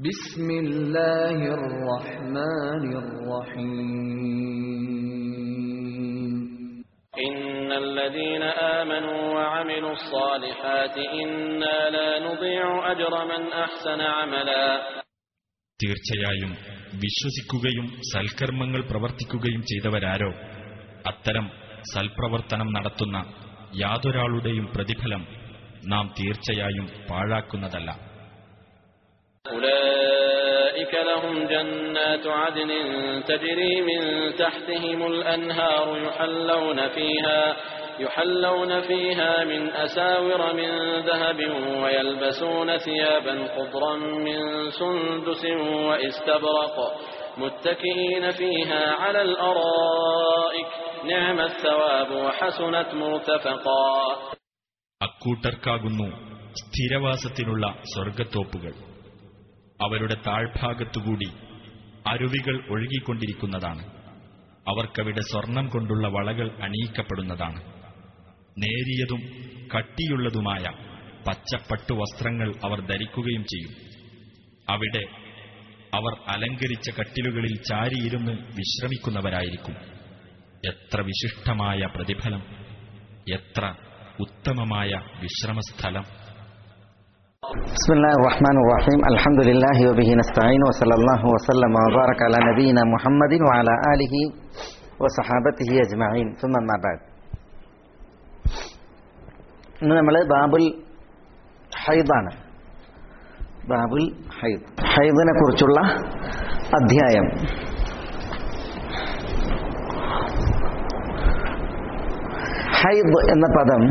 بسم الله الرحمن الرحيم إن الذين آمنوا وعملوا الصالحات إنا لا نضيع أجر من أحسن عملا തീർച്ചയായും വിശ്വസിക്കുകയും സൽക്കർമ്മങ്ങൾ പ്രവർത്തിക്കുകയും ചെയ്തവരാരോ അത്തരം സൽപ്രവർത്തനം നടത്തുന്ന യാതൊരാളുടെയും പ്രതിഫലം നാം തീർച്ചയായും പാഴാക്കുന്നതല്ല أولئك لهم جنات عدن تجري من تحتهم الأنهار يحلون فيها يحلون فيها من أساور من ذهب ويلبسون ثيابا خضرا من سندس وإستبرق متكئين فيها على الأرائك نعم الثواب وحسنت مرتفقا അക്കൂട്ടർക്കാകുന്നു സ്ഥിരവാസത്തിനുള്ള സ്വർഗത്തോപ്പുകൾ അവരുടെ താഴ്ഭാഗത്തുകൂടി അരുവികൾ ഒഴുകിക്കൊണ്ടിരിക്കുന്നതാണ് അവർക്കവിടെ സ്വർണം കൊണ്ടുള്ള വളകൾ അണിയിക്കപ്പെടുന്നതാണ് നേരിയതും കട്ടിയുള്ളതുമായ പച്ചപ്പട്ടു വസ്ത്രങ്ങൾ അവർ ധരിക്കുകയും ചെയ്യും അവിടെ അവർ അലങ്കരിച്ച കട്ടിലുകളിൽ ചാരിയിരുന്ന് വിശ്രമിക്കുന്നവരായിരിക്കും എത്ര വിശിഷ്ടമായ പ്രതിഫലം എത്ര ഉത്തമമായ വിശ്രമസ്ഥലം بسم الله الرحمن الرحيم الحمد لله وبه نستعين وصلى الله وسلم وبارك على نبينا محمد وعلى آله وصحابته أجمعين ثم ما بعد ഇന്ന് നമ്മൾ ബാബുൽ ഹൈദാണ് ബാബുൽ ഹൈദ് ഹൈദിനെ കുറിച്ചുള്ള അധ്യായം ഹൈദ് എന്ന പദം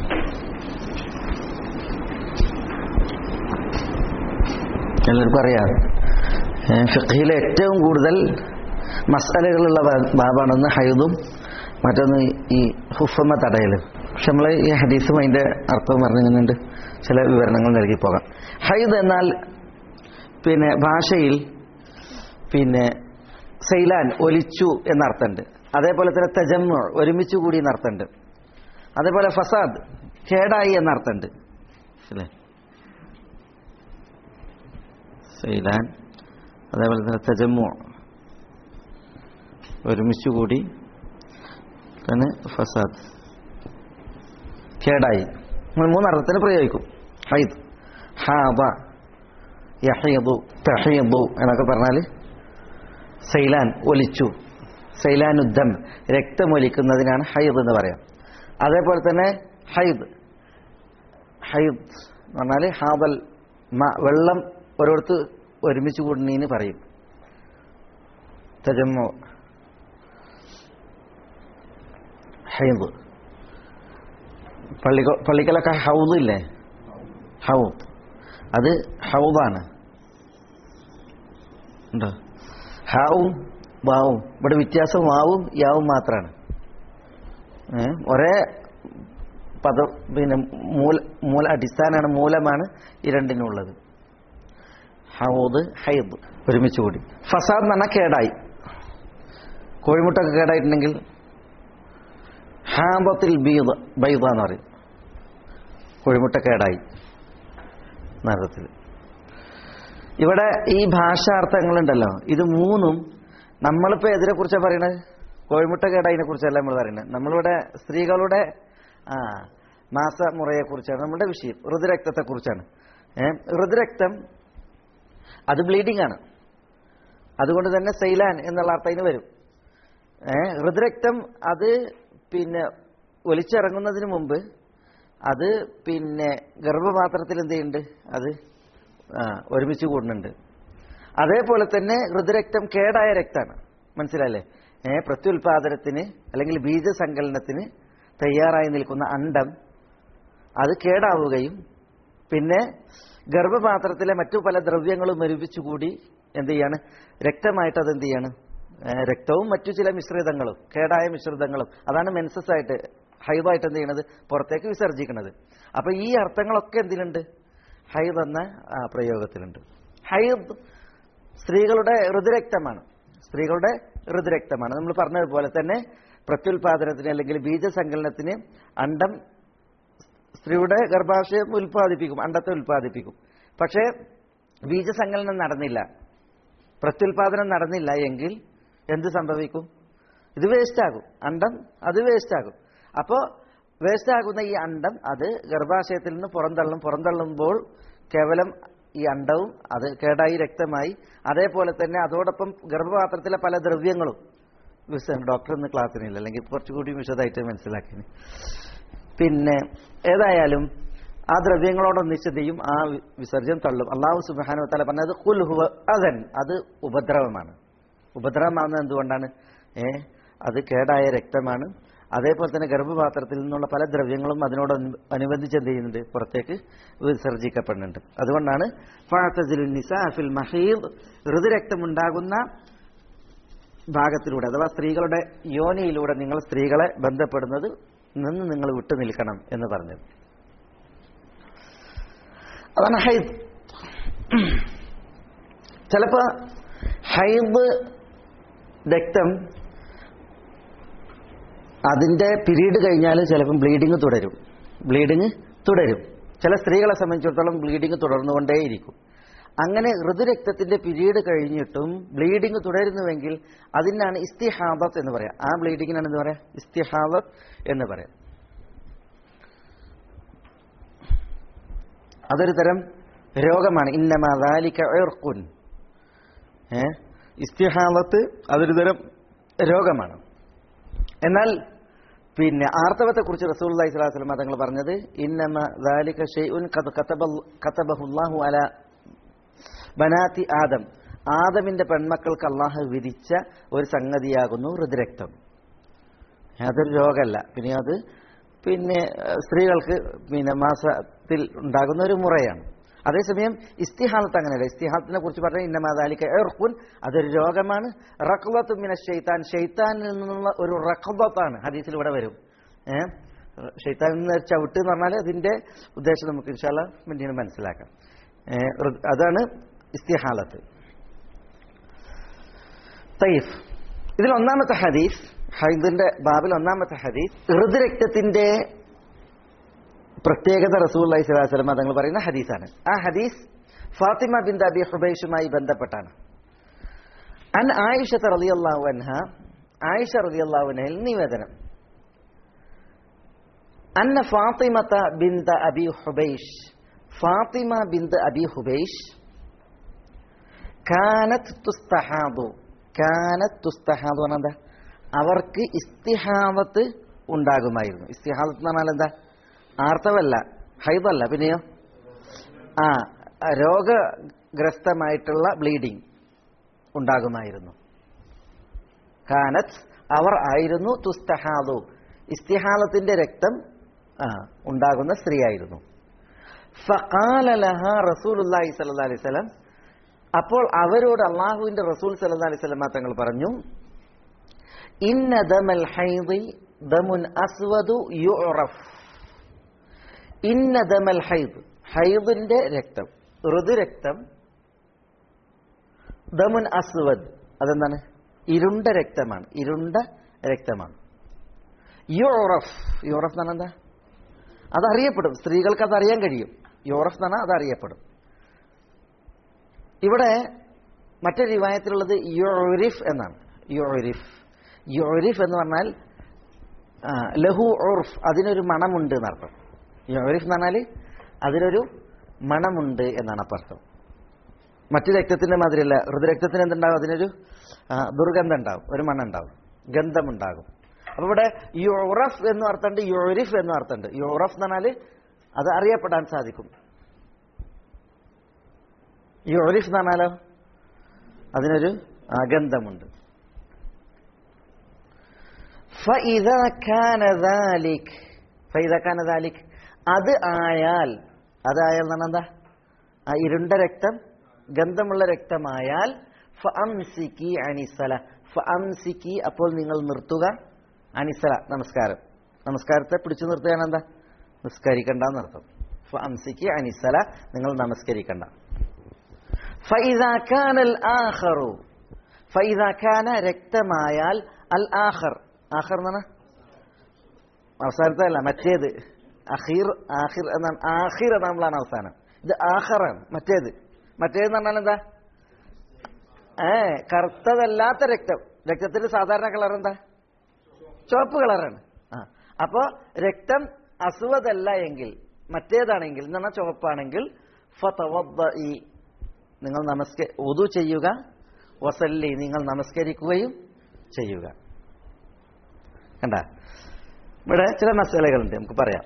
എല്ലാവർക്കും അറിയാം ഫിഖിലെ ഏറ്റവും കൂടുതൽ മസാലകളുള്ള ബാബാണെന്ന് ഹൈദും മറ്റൊന്ന് ഈ ഹുഫമ്മ തടയലും പക്ഷെ നമ്മൾ ഈ ഹദീസും അതിന്റെ അർത്ഥം പറഞ്ഞിങ്ങനുണ്ട് ചില വിവരണങ്ങൾ നൽകി പോകാം ഹൈദ് എന്നാൽ പിന്നെ ഭാഷയിൽ പിന്നെ സെയ്ലാൻ ഒലിച്ചു എന്നർത്ഥമുണ്ട് അതേപോലെ തന്നെ തജമ്മു ഒരുമിച്ച് കൂടി എന്നർത്ഥമുണ്ട് അതേപോലെ ഫസാദ് കേടായി എന്നർത്ഥമുണ്ട് അല്ലേ സൈലാൻ അതേപോലെ തന്നെ തജമ്മു ഒരുമിച്ച് കൂടി പിന്നെ ഫസാദ് കേടായി നമ്മൾ മൂന്നർത്ഥത്തിന് പ്രയോഗിക്കും ഹൈദ് ഹാബ യഹീദു തഹീദു എന്നൊക്കെ പറഞ്ഞാൽ സൈലാൻ ഒലിച്ചു സൈലാനുദ്ധം രക്തമൊലിക്കുന്നതിനാണ് ഹൈദ് എന്ന് പറയാം അതേപോലെ തന്നെ ഹൈദ് ഹൈദ് എന്ന് പറഞ്ഞാൽ ഹാബൽ വെള്ളം ഓരോരുത്ത് ഒരുമിച്ച് കൂടുന്നതിന് പറയും തജമ്മോ ഹൈദ് പള്ളി പള്ളിക്കലൊക്കെ ഹൗദ് ഇല്ലേ ഹൗദ് അത് ഹൗദാണ് ഉണ്ടോ ഹാവും വാവും ഇവിടെ വ്യത്യാസം വാവും യാവും മാത്രമാണ് ഒരേ പദ പിന്നെ മൂല മൂല അടിസ്ഥാനമാണ് മൂലമാണ് ഈ രണ്ടിനുള്ളത് ഹൗദ് ഹൈദ് ഒരുമിച്ച് കൂടി ഫസാദ് എന്ന് പറഞ്ഞാൽ കേടായി കോഴിമുട്ടൊക്കെ കേടായിട്ടുണ്ടെങ്കിൽ ഹാബത്തിൽ ബീദ് ബൈദ എന്ന് പറയും കോഴിമുട്ട കേടായി നരകത്തിൽ ഇവിടെ ഈ ഭാഷാർത്ഥങ്ങളുണ്ടല്ലോ ഇത് മൂന്നും നമ്മളിപ്പോൾ എതിരെ കുറിച്ചാണ് പറയണത് കോഴിമുട്ട കേടായിനെ കുറിച്ചല്ല നമ്മൾ പറയുന്നത് നമ്മളിവിടെ സ്ത്രീകളുടെ ആ മാസമുറയെ കുറിച്ചാണ് നമ്മുടെ വിഷയം ഋതുരക്തത്തെ കുറിച്ചാണ് ഋതുരക്തം അത് ബ്ലീഡിംഗ് ആണ് അതുകൊണ്ട് തന്നെ സൈലാൻ എന്നുള്ള അർത്ഥത്തിന് വരും ഏഹ് ഋതുരക്തം അത് പിന്നെ ഒലിച്ചിറങ്ങുന്നതിന് മുമ്പ് അത് പിന്നെ ഗർഭപാത്രത്തിൽ എന്ത് ചെയ്യുന്നുണ്ട് അത് ഒരുമിച്ച് കൂടുന്നുണ്ട് അതേപോലെ തന്നെ ഋതുരക്തം കേടായ രക്തമാണ് മനസ്സിലല്ലേ ഏഹ് പ്രത്യുൽപാദനത്തിന് അല്ലെങ്കിൽ ബീജസങ്കലനത്തിന് തയ്യാറായി നിൽക്കുന്ന അണ്ടം അത് കേടാവുകയും പിന്നെ ഗർഭപാത്രത്തിലെ മറ്റു പല ദ്രവ്യങ്ങളും ഒരുമിച്ചുകൂടി എന്ത് ചെയ്യാണ് രക്തമായിട്ട് അത് എന്ത് ചെയ്യാണ് രക്തവും മറ്റു ചില മിശ്രിതങ്ങളും കേടായ മിശ്രിതങ്ങളും അതാണ് മെൻസസ് ആയിട്ട് ഹൈദായിട്ട് എന്ത് ചെയ്യണത് പുറത്തേക്ക് വിസർജിക്കുന്നത് അപ്പൊ ഈ അർത്ഥങ്ങളൊക്കെ എന്തിനുണ്ട് ഹൈദ് എന്ന പ്രയോഗത്തിലുണ്ട് ഹൈദ് സ്ത്രീകളുടെ ഋതുരക്തമാണ് സ്ത്രീകളുടെ ഋതുരക്തമാണ് നമ്മൾ പറഞ്ഞതുപോലെ തന്നെ പ്രത്യുൽപാദനത്തിന് അല്ലെങ്കിൽ ബീജസങ്കലനത്തിന് അണ്ടം സ്ത്രീയുടെ ഗർഭാശയം ഉൽപ്പാദിപ്പിക്കും അണ്ടത്തെ ഉൽപ്പാദിപ്പിക്കും പക്ഷേ ബീജസങ്കലനം നടന്നില്ല പ്രത്യുൽപാദനം നടന്നില്ല എങ്കിൽ എന്ത് സംഭവിക്കും ഇത് വേസ്റ്റ് ആകും അണ്ടം അത് വേസ്റ്റ് ആകും അപ്പോൾ വേസ്റ്റ് ആകുന്ന ഈ അണ്ടം അത് ഗർഭാശയത്തിൽ നിന്ന് പുറന്തള്ളും പുറന്തള്ളുമ്പോൾ കേവലം ഈ അണ്ടവും അത് കേടായി രക്തമായി അതേപോലെ തന്നെ അതോടൊപ്പം ഗർഭപാത്രത്തിലെ പല ദ്രവ്യങ്ങളും വിശ- ഡോക്ടർ ഇന്ന് ക്ലാസ്സിനില്ല അല്ലെങ്കിൽ കുറച്ചുകൂടി വിശദമായിട്ട് മനസ്സിലാക്കി പിന്നെ ഏതായാലും ആ ദ്രവ്യങ്ങളോടൊന്നിച്ച് എന്ത് ചെയ്യും ആ വി- വിസർജ്യം തള്ളും അള്ളാഹു സുബാനു തല പറഞ്ഞത് കുൽ ഹുവ അകൻ അത് ഉപദ്രവമാണ് ഉപദ്രവമാകുന്നത് എന്തുകൊണ്ടാണ് ഏ അത് കേടായ രക്തമാണ് അതേപോലെ തന്നെ ഗർഭപാത്രത്തിൽ നിന്നുള്ള പല ദ്രവ്യങ്ങളും അതിനോട് അനു- അനുബന്ധിച്ച് എന്ത് ചെയ്യുന്നുണ്ട് പുറത്തേക്ക് വിസർജിക്കപ്പെടുന്നുണ്ട് അതുകൊണ്ടാണ് ഫഅതസിലുൻ നിസാ ഫിൽ മഹീദ് ഋതുരക്തമുണ്ടാകുന്ന ഭാഗത്തിലൂടെ അഥവാ സ്ത്രീകളുടെ യോനിയിലൂടെ നിങ്ങൾ സ്ത്രീകളെ ബന്ധപ്പെടുന്നത് നിന്ന് നിങ്ങൾ വിട്ടു നിൽക്കണം എന്ന് പറഞ്ഞത് അതാണ് ഹൈദ് ചിലപ്പോ ഹൈദ് രക്തം അതിന്റെ പിരീഡ് കഴിഞ്ഞാൽ ചിലപ്പം ബ്ലീഡിങ് തുടരും ബ്ലീഡിങ് തുടരും ചില സ്ത്രീകളെ സംബന്ധിച്ചിടത്തോളം ബ്ലീഡിങ് തുടർന്നുകൊണ്ടേയിരിക്കും അങ്ങനെ ഋതുരക്തത്തിന്റെ പിരീഡ് കഴിഞ്ഞിട്ടും ബ്ലീഡിങ് തുടരുന്നുവെങ്കിൽ അതിനാണ് ഇസ്തിഹാദത്ത് എന്ന് പറയാം ആ ബ്ലീഡിങ്ങിനാണ് എന്ന് പറയാം ഇസ്തിഹാദത്ത് എന്ന് പറയാം അതൊരു തരം രോഗമാണ് ഇന്നമാലിക്ക ഏർക്കുൻ ഏ ഇസ്തിഹാദത്ത് അതൊരു തരം രോഗമാണ് എന്നാൽ പിന്നെ ആർത്തവത്തെ കുറിച്ച് റസൂൽ അലൈഹി സ്വലാസ്ലം തങ്ങൾ പറഞ്ഞത് ഇന്നമ ദാലിക ഷെയ്ഉൻ ഖദ് കതബ- കതബഹുല്ലാഹു അല ബനാത്തി ആദം ആദമിന്റെ പെൺമക്കൾക്ക് അള്ളാഹു വിധിച്ച ഒരു സംഗതിയാകുന്നു ഹൃദ്രക്തം അതൊരു രോഗമല്ല പിന്നെ അത് പിന്നെ ഏഹ്, സ്ത്രീകൾക്ക് പിന്നെ മാസത്തിൽ ഉണ്ടാകുന്ന ഒരു മുറയാണ് അതേസമയം ഇസ്തിഹാലത്ത് അങ്ങനെയല്ല ഇസ്തിഹാലത്തിനെ കുറിച്ച് പറഞ്ഞാൽ ഇന്നമാതാലിക്ക ഏർക്കുൻ അതൊരു രോഗമാണ് റഖ്ലത്ത് മിന ഷെയ്ത്താൻ ഷെയ്ത്താനിൽ നിന്നുള്ള ഒരു റഖ്ലത്താണ് ഹദീസിൽ ഇവിടെ വരും ഏഹ് ഷെയ്ത്താനിൽ നിന്ന് ചവിട്ട് എന്ന് പറഞ്ഞാൽ അതിന്റെ ഉദ്ദേശം നമുക്ക് ഇൻഷാല്ല പിന്നീട് മനസ്സിലാക്കാം ഏഹ്, ഋ- അതാണ് ഇസ്തിഹാലത്ത് തയ്യഫ് ഇതിൽ ഒന്നാമത്തെ ഹദീസ് ഹൈദിന്റെ ബാബിൽ ഒന്നാമത്തെ ഹദീസ് ഋതുരക്തത്തിന്റെ പ്രത്യേകത റസൂൽ അലൈഹി സ്വലാഹു വസ്ലം തങ്ങൾ പറയുന്ന ഹദീസാണ് ആ ഹദീസ് ഫാത്തിമ ബിൻ അബി ഹുബൈഷുമായി ബന്ധപ്പെട്ടാണ് അൻ ആയിഷ റളിയല്ലാഹു അൻഹ ആയിഷ റളിയല്ലാഹു അൻഹയിൽ നിവേദനം അന്ന ഫാത്തിമത ബിന്ത അബി ഹുബൈഷ് ഫാത്തിമ ബിന്ത് അബി ഹുബൈഷ് കാനത്ത് തുസ്തഹാദു കാനത്ത് തുസ്തഹാദു പറഞ്ഞാൽ എന്താ അവർക്ക് ഇസ്തിഹാവത്ത് ഉണ്ടാകുമായിരുന്നു ഇസ്തിഹാവത്ത് എന്ന് പറഞ്ഞാൽ എന്താ ആർത്തവല്ല ഹൈദല്ല പിന്നെയോ ആ രോഗഗ്രസ്തമായിട്ടുള്ള ബ്ലീഡിംഗ് ഉണ്ടാകുമായിരുന്നു കാനത്ത് അവർ ആയിരുന്നു തുസ്തഹാദു ഇസ്തിഹാലത്തിന്റെ രക്തം ആ, ഉണ്ടാകുന്ന സ്ത്രീയായിരുന്നു ഫഖാല ലഹ റസൂലുള്ളാഹി സ്വല്ലല്ലാഹി അലൈഹി വസല്ലം അപ്പോൾ അവരോട് അള്ളാഹുവിന്റെ റസൂൽ സല്ലല്ലാഹി അലൈഹി വസല്ലം തങ്ങൾ പറഞ്ഞു ഇന്ന ദമൽ ഹൈദി ദമുൻ അസ്വദു യുറഫ് ഇന്ന ദമൽ ഹൈദ് ഹൈദിന്റെ രക്തം ഋതുരക്തം ദമുൻ അസ്വദ് അതെന്താണ് ഇരുണ്ട രക്തമാണ് ഇരുണ്ട രക്തമാണ് യുറഫ് യുറഫ് എന്ന് പറഞ്ഞാൽ എന്താ അതറിയപ്പെടും സ്ത്രീകൾക്ക് അതറിയാൻ കഴിയും യുറഫ് എന്ന് പറഞ്ഞാൽ അതറിയപ്പെടും ഇവിടെ മറ്റൊരു റിവായത്തിലുള്ളത് യുറിഫ് എന്നാണ് യുറിഫ് യുറിഫ് എന്ന് പറഞ്ഞാൽ ആ, ലഹു ഉർഫ് അതിനൊരു മണമുണ്ട് എന്നർത്ഥം യുറിഫ് എന്ന് പറഞ്ഞാൽ അതിനൊരു മണമുണ്ട് എന്നാണ് അപ്പം അർത്ഥം മറ്റു രക്തത്തിന്റെ മാതിരിയല്ല ഹൃദരക്തത്തിന് എന്തുണ്ടാവും അതിനൊരു ആ, ദുർഗന്ധം ഉണ്ടാവും ഒരു മണം ഉണ്ടാവും ഗന്ധമുണ്ടാകും അപ്പൊ ഇവിടെ യുറഫ് എന്ന് അർത്ഥമുണ്ട് യുറിഫ് എന്ന് അർത്ഥമുണ്ട് യുറഫ് എന്ന് പറഞ്ഞാൽ അത് അറിയപ്പെടാൻ സാധിക്കും യുറിഫ് എന്ന് പറഞ്ഞാലോ അതിനൊരു ആ, ഗന്ധമുണ്ട് فإذا كان ذلك فإذا كان ذلك അത് ആയാൽ അതായാൽ എന്ന് പറഞ്ഞാൽ എന്താ ആ ഇരുണ്ട രക്തം ഗന്ധമുള്ള രക്തമായാൽ ഫഅംസിക്കി അനിസല ഫഅംസിക്കി അപ്പോൾ നിങ്ങൾ നിർത്തുക അനിസല നമസ്കാരം നമസ്കാരത്തെ പിടിച്ചു നിർത്തുകയാണ് എന്താ നിസ്കരിക്കണ്ട എന്നർത്ഥം ഫഅംസിക്കി അനിസല നിങ്ങൾ നമസ്കരിക്കണ്ട ഫൈദാ കാന അൽ ആഖറു ഫൈദാ കാന രക്തമായാൽ അൽ ആഖർ ആഖർ എന്ന് പറഞ്ഞാൽ അവസാനത്തെ അല്ല മറ്റേത് അഖീർ ആഖിർ എന്നാണ് ആഖിർ എന്നാണ് അവസാനം ഇത് ആഖറാണ് മറ്റേത് മറ്റേതെന്ന് പറഞ്ഞാൽ എന്താ ഏ കറുത്തതല്ലാത്ത രക്തം രക്തത്തിന്റെ സാധാരണ കളർ എന്താ ചുവപ്പ് കളറാണ് ആ അപ്പോ രക്തം അസുവതല്ല എങ്കിൽ മറ്റേതാണെങ്കിൽ എന്ന് പറഞ്ഞാൽ ചുവപ്പാണെങ്കിൽ ഫതവദ്ദഇ നിങ്ങൾ നമസ്ക ഉദു ചെയ്യുക വസല്ലി നിങ്ങൾ നമസ്കരിക്കുകയും ചെയ്യുക കണ്ട ഇവിടെ ചില മസാലകളുണ്ട് നമുക്ക് പറയാം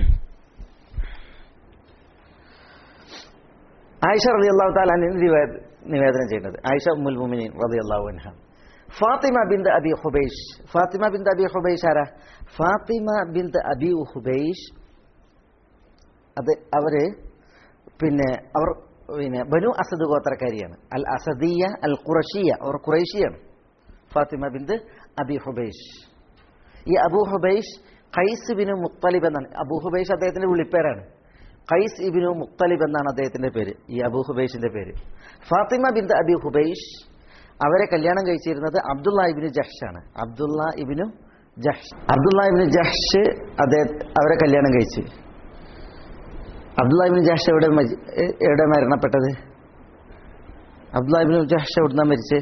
ആയിഷ റതി അള്ളാഹു താലാൻ നിവേദനം ചെയ്യുന്നത് ആയിഷ ഉമ്മുൽ മുമിനീൻ റതി അള്ളാഹു അൻഹ ഫാത്തിമ ബിന്ദ അബി ഹുബൈഷ് ഫാത്തിമ ബിന്ദ അബി ഹുബൈഷ് ആരാ ഫാത്തിമ ബിന്ദ അബി ഹുബൈഷ് അത് അവര് പിന്നെ അവർ പിന്നെ ബനു അസദ് ഗോത്രക്കാരിയാണ് അൽ അസദിയ അൽ ഖുറഷിയ അവർ ഖുറൈഷിയാണ് ഫാത്തിമ ബിന്ദ അബി ഹുബൈഷ് ഈ അബു ഹുബൈഷ് ഖൈസ് ബിനു മുത്തലിബ് എന്നാണ് അബു ഹുബൈഷ് അദ്ദേഹത്തിന്റെ വിളിപ്പേരാണ് ഖൈസ് ഇബിനു മുത്തലിബ് എന്നാണ് അദ്ദേഹത്തിന്റെ പേര് ഈ അബു ഹുബൈഷിന്റെ പേര് ഫാത്തിമ ബിന്ദ അബി ഹുബൈഷ് അവരെ കല്യാണം കഴിച്ചിരുന്നത് അബ്ദുള്ള ഇബിന് ജഹ്ഷ് ആണ് അബ്ദുള്ള ഇബിനു ജഹ്ഷ് അബ്ദുള്ള ഇബിന് ജഹ്ഷ് അദ്ദേഹം അവരെ കല്യാണം കഴിച്ചു അബ്ദുള്ള ഇബിന് ജഹ്ഷ് എവിടെ മരി- എ- എവിടെ മരണപ്പെട്ടത് അബ്ദുള്ള ഇബിന് ജഹ്ഷ് എവിടുന്നാ മരിച്ച്